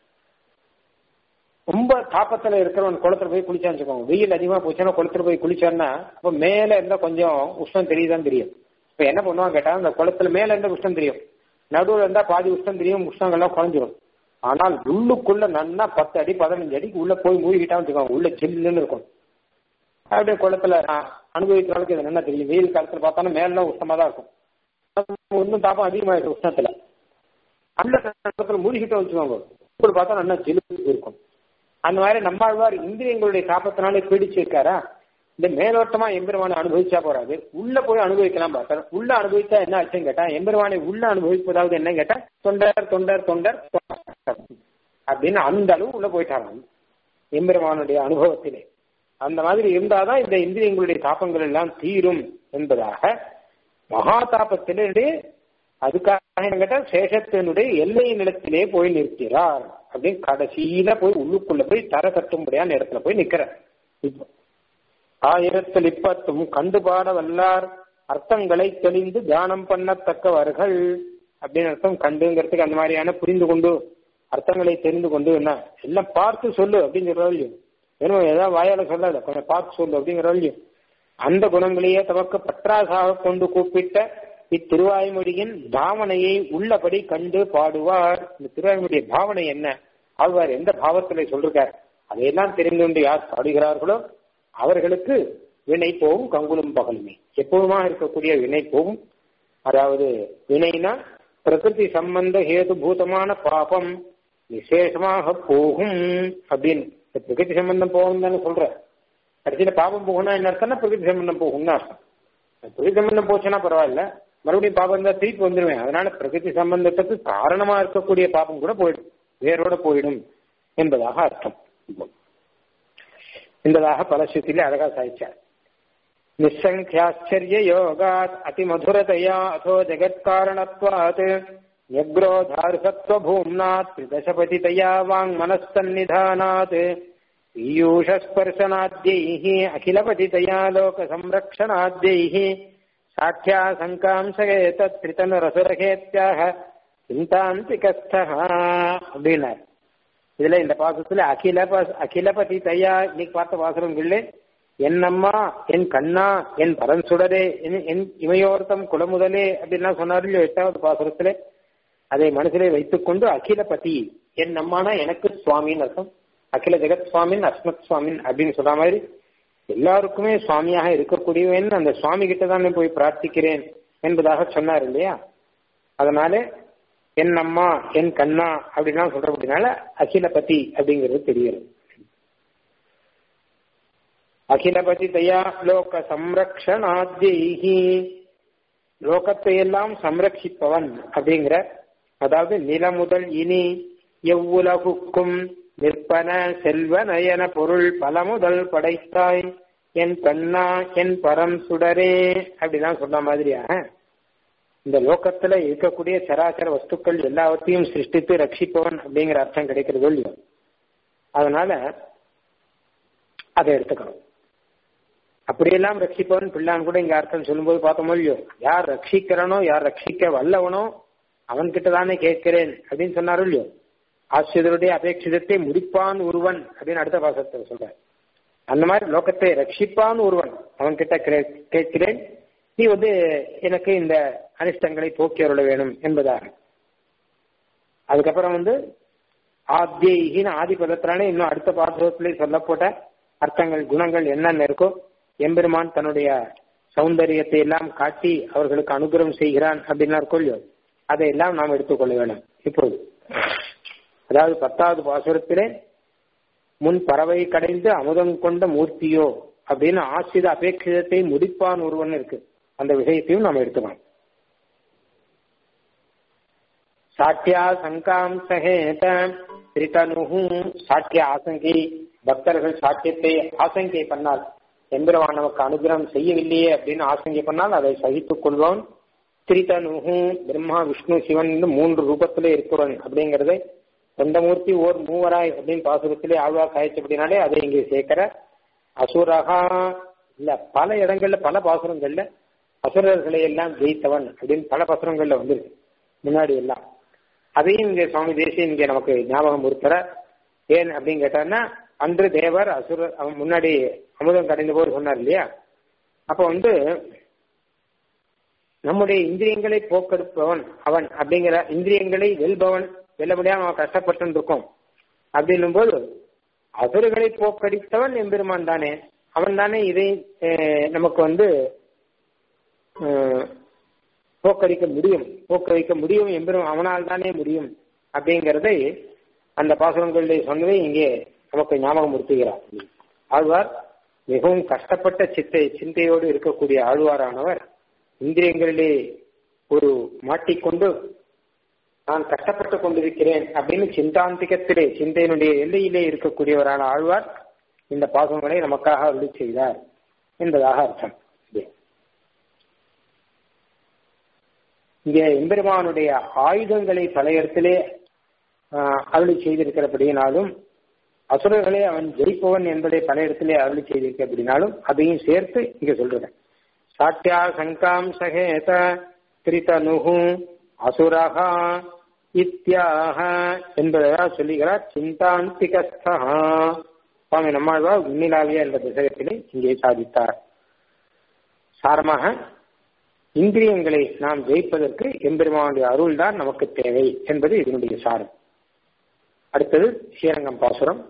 ரொம்ப தாப்பத்துல இருக்கிறவன் குளத்துல போய் குளிச்சான்னு வச்சுக்கோங்க வெயில் அதிகமா போச்சுன்னா குளத்துல போய் குளிச்சான்னா அப்ப மேல இருந்தா கொஞ்சம் உஷ்ணம் தெரியுதான் தெரியும் இப்ப என்ன பண்ணுவான் கேட்டா அந்த குளத்துல மேல இருந்தா உஷ்ணம் தெரியும் நடுவுல இருந்தா பாதி உஷ்ணம் தெரியும் உஷ்ணங்கள்லாம் குறைஞ்சிரும் ஆனால் உள்ளுக்குள்ள நன்னா பத்து அடி பதினஞ்சு அடிக்கு உள்ள போய் மூழ்கிட்டான்னு வச்சுக்கோங்க உள்ள ஜில்லுன்னு இருக்கும் அப்படியே குளத்துல அனுபவிக்கிறவங்களுக்கு இது என்ன தெரியும் வெயில் காலத்துல பார்த்தாலும் மேலாம் உஷ்ணமா தான் இருக்கும் இன்னும் தாப்பம் அதிகமாயிடும் உஷ்ணத்துல அந்த காலத்துல மூழ்கிட்டோம் வச்சுக்கோங்க இப்படி பார்த்தா நல்லா ஜில்லு இருக்கும் அந்த மாதிரி நம்மாழ்வார் இந்திரியங்களுடைய தாப்பத்தினாலே பீடிச்சிருக்காரா இந்த மேலோட்டமா எம்பெருமானை அனுபவிச்சா போறாது உள்ள போய் அனுபவிக்கலாம் பார்த்தார் உள்ள அனுபவிச்சா என்ன ஆச்சுன்னு கேட்டா எம்பெருமானை உள்ள அனுபவிப்பதாவது என்ன கேட்டா தொண்டர் தொண்டர் தொண்டர் அப்படின்னு அந்த அளவு உள்ள போயிட்டாராம் எம்பெருமானுடைய அனுபவத்திலே அந்த மாதிரி இருந்தாதான் இந்த இந்திரியங்களுடைய தாப்பங்கள் எல்லாம் தீரும் என்பதாக மகா தாபத்திலே அதுக்காக என்ன கேட்டா சேஷத்தினுடைய எல்லை நிலத்திலே போய் நிற்கிறார் அப்படின்னு கடைசியில போய் உள்ளுக்குள்ள போய் தர கட்டும்படியான இடத்துல போய் நிக்கிறார் இப்போ ஆயிரத்தில் இப்பத்தும் கண்டுபாட வல்லார் அர்த்தங்களை தெளிந்து தியானம் பண்ணத்தக்கவர்கள் அப்படின்னு அர்த்தம் கண்டுங்கிறதுக்கு அந்த மாதிரியான புரிந்து கொண்டு அர்த்தங்களை தெரிந்து கொண்டு என்ன எல்லாம் பார்த்து சொல்லு அப்படின்னு சொல்றாரு வேணும் ஏதாவது வாயால சொல்லாத கொஞ்சம் பார்த்து சொல்லு அப்படிங்கிற அந்த குணங்களையே தமக்கு பற்றாசாக கொண்டு கூப்பிட்ட இத்திருவாய்மொழியின் பாவனையை உள்ளபடி கண்டு பாடுவார் இந்த திருவாய்மொழிய பாவனை என்ன ஆழ்வார் எந்த பாவத்துல சொல்றார் அதையெல்லாம் தெரிந்து கொண்டு யார் பாடுகிறார்களோ அவர்களுக்கு வினை போகும் கங்குலும் பகலுமே எப்போதுமா இருக்கக்கூடிய வினை போகும் அதாவது வினைனா பிரகிருதி சம்பந்த ஹேதுபூதமான பாபம் விசேஷமாக போகும் அப்படின்னு இந்த பிரகிருதி சம்பந்தம் போகும் தானே சொல்ற கடைசியில பாபம் போகும்னா என்ன அர்த்தம்னா பிரகிருதி சம்பந்தம் போகும்னு அர்த்தம் பிரகிருதி சம்பந்தம் போச்சுன்னா பரவாயில்ல மறுபடியும் பாபம் இருந்தா திருப்பி வந்துடுவேன் அதனால பிரகிருதி சம்பந்தத்துக்கு காரணமா இருக்கக்கூடிய பாபம் கூட போயிடும் வேரோட போயிடும் என்பதாக அர்த்தம் என்பதாக பல ஸ்ருதியிலே அழகா சாதிச்சார் நிசங்கியாச்சரிய யோகாத் அதிமதுரதையா அதோ ஜெகத்காரணத்வாத் யக்ரோதார்சத்வபூம்னாத் திரிதசபதிதயா வாங் மனஸ்தன்னிதானாத் पीयूषस्पर्शनाद्यैः अखिलपतितया लोकसंरक्षणाद्यैः साख्या சங்காம்சகேத்திரிதனுரசுரகேத்தியாக சிந்தாந்திகஸ்தா அப்படின்னார் இதுல இந்த பாசத்துல அகில அகிலபதி தையா இன்னைக்கு பார்த்த பாசுரங்கள்ல என்னம்மா என் கண்ணா என் பரன் சுடரே என் இமையோர்த்தம் குலமுதலே அப்படின்லாம் சொன்னார் இல்லையோ எட்டாவது பாசுரத்துல அதை மனசிலே வைத்துக்கொண்டு அகிலபதி என் அம்மானா எனக்கு சுவாமின்னு அர்த்தம் அகில ஜெகத் சுவாமின் அஸ்மத் சுவாமின் அப்படின்னு சொல்ற மாதிரி எல்லாருக்குமே சுவாமியாக இருக்கக்கூடியவன் அந்த சுவாமி கிட்ட தானே போய் பிரார்த்திக்கிறேன் என்பதாக சொன்னார் இல்லையா அதனால என் அம்மா என் கண்ணா அப்படின்லாம் சொல்றபடினால அகிலபதி அப்படிங்கிறது தெரியுது அகிலபதி தயா லோக சம்ரக்ஷணாத்யி லோகத்தை எல்லாம் சம்ரட்சிப்பவன் அப்படிங்கிற அதாவது நில முதல் இனி எவ்வுலகுக்கும் நிற்பன செல்வ நயன பொருள் பல முதல் படைத்தாய் என் கண்ணா என் பரம் சுடரே அப்படிதான் சொன்ன மாதிரியாக இந்த லோகத்துல இருக்கக்கூடிய சராசர வஸ்துக்கள் எல்லாவற்றையும் சிருஷ்டித்து ரட்சிப்பவன் அப்படிங்கிற அர்த்தம் கிடைக்கிறது இல்லையோ அதனால அதை எடுத்துக்கணும் அப்படியெல்லாம் ரட்சிப்பவன் பிள்ளான் கூட இங்க அர்த்தம் சொல்லும்போது பார்த்தோமோ இல்லையோ யார் ரட்சிக்கிறனோ யார் ரட்சிக்க வல்லவனோ அவன்கிட்ட தானே கேட்கிறேன் அப்படின்னு சொன்னாரோ இல்லையோ ஆசிரியருடைய அபேட்சிதத்தை முடிப்பான் ஒருவன் அப்படின்னு அடுத்த பாசத்தை சொல்ற அந்த மாதிரி லோகத்தை ரட்சிப்பான் ஒருவன் அவன் கிட்ட கேட்கிறேன் நீ வந்து எனக்கு இந்த அனிஷ்டங்களை போக்கி அருள வேணும் என்பதாக அதுக்கப்புறம் வந்து ஆத்தியின்னு ஆதி பதத்தினாலே இன்னும் அடுத்த பாசுரத்திலே சொல்லப்பட்ட அர்த்தங்கள் குணங்கள் என்னென்ன இருக்கோ எம்பெருமான் தன்னுடைய சௌந்தரியத்தை எல்லாம் காட்டி அவர்களுக்கு அனுகிரகம் செய்கிறான் அப்படின்னா இருக்கோ அதையெல்லாம் நாம் எடுத்துக்கொள்ள வேண்டும் இப்பொழுது அதாவது பத்தாவது பாசுரத்திலே முன் பறவை கடைந்து அமுதம் கொண்ட மூர்த்தியோ அப்படின்னு ஆசித அபேட்சிதத்தை முடிப்பான் ஒருவன் இருக்கு அந்த விஷயத்தையும் நாம் எடுத்துக்கலாம் சாட்டியா சங்காம் சகேத திரிதனுகு சாட்டிய ஆசங்கை பக்தர்கள் சாட்டியத்தை ஆசங்கை பண்ணால் எந்திரவான் நமக்கு அனுகிரகம் செய்யவில்லையே அப்படின்னு ஆசங்கை பண்ணால் அதை சகித்துக் கொள்வான் திரிதனுகு பிரம்மா விஷ்ணு சிவன் மூன்று ரூபத்திலே இருக்கிறவன் அப்படிங்கறதை தொண்டமூர்த்தி ஓர் மூவராய் அப்படின்னு பாசுரத்திலே ஆழ்வா காய்ச்சி அப்படின்னாலே அதை இங்கே சேர்க்கிற அசுரகா இல்ல பல இடங்கள்ல பல பாசுரங்கள்ல அசுரர்களை எல்லாம் ஜெயித்தவன் அப்படின்னு பல பாசுரங்கள்ல வந்துருக்கு முன்னாடி எல்லாம் அதையும் இங்க சுவாமி தேசியம் இங்க நமக்கு ஞாபகம் கொடுத்துற ஏன் அப்படின்னு கேட்டான்னா அன்று தேவர் அசுர அவன் முன்னாடி அமுதம் கடைந்த போது சொன்னார் இல்லையா அப்ப வந்து நம்முடைய இந்திரியங்களை போக்கெடுப்பவன் அவன் அப்படிங்கிற இந்திரியங்களை வெல்பவன் வெல்ல முடியாம அவன் கஷ்டப்பட்டு இருக்கோம் அப்படின்னும் போது அசுரர்களை போக்கடித்தவன் எம்பெருமான் தானே அவன் தானே இதை நமக்கு வந்து போக்கடிக்க முடியும் போக்கடிக்க முடியும் எம்பெரும் அவனால் தானே முடியும் அப்படிங்கிறதை அந்த பாசுரங்களிலே சொன்னதை இங்கே நமக்கு ஞாபகம் உறுத்துகிறார் ஆழ்வார் மிகவும் கஷ்டப்பட்ட சித்தை சிந்தையோடு இருக்கக்கூடிய ஆழ்வாரானவர் இந்திரியங்களிலே ஒரு மாட்டிக்கொண்டு நான் கஷ்டப்பட்டு கொண்டிருக்கிறேன் அப்படின்னு சிந்தாந்திகத்திலே சிந்தையினுடைய எல்லையிலே இருக்கக்கூடியவரான ஆழ்வார் இந்த பாசங்களை நமக்காக அருளி செய்தார் என்பதாக அர்த்தம் இங்கே எம்பெருமானுடைய ஆயுதங்களை பல இடத்திலே அருளி செய்திருக்கிறபடியினாலும் அசுரர்களை அவன் ஜெயிப்பவன் என்பதை பல இடத்திலே அருளி செய்திருக்கிறபடினாலும் அதையும் சேர்த்து இங்க சொல்றேன் சாட்டியா சங்காம் சகேத திரிதனுகு அசுரகா இத்தியாக என்பதாக சொல்லுகிறார் சிந்தாந்திகஸ்தா சுவாமி நம்மாழ்வார் உண்மையிலாவிய என்ற புத்தகத்திலே இங்கே சாதித்தார் சாரமாக இந்திரியங்களை நாம் ஜெயிப்பதற்கு எம்பெருமானுடைய அருள் தான் நமக்கு தேவை என்பது இதனுடைய சாரம் அடுத்தது ஸ்ரீரங்கம் பாசுரம்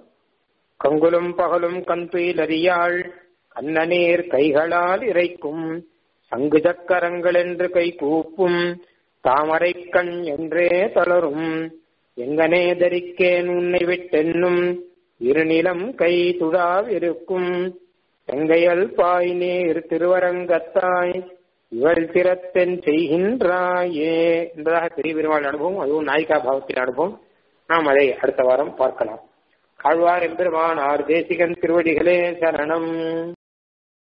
கங்குலும் பகலும் கந்துயில் அறியாள் கண்ணநீர் கைகளால் இறைக்கும் சங்கு சக்கரங்கள் என்று கை கூப்பும் தாமரை கண் என்றே தளரும் எங்கனே தரிக்கேன் உன்னை விட்டென்னும் இருநிலம் கை துடாவிருக்கும் செங்கையல் பாய் நேர் திருவரங்கத்தாய் இவள் திறத்தென் செய்கின்றாயே என்பதாக பெரிய பெருமாள் அனுபவம் அதுவும் நாயிகா பாவத்தின் அனுபவம் நாம் அதை அடுத்த வாரம் பார்க்கலாம் ஆழ்வார் எம்பெருமான் ஆர் தேசிகன் திருவடிகளே சரணம்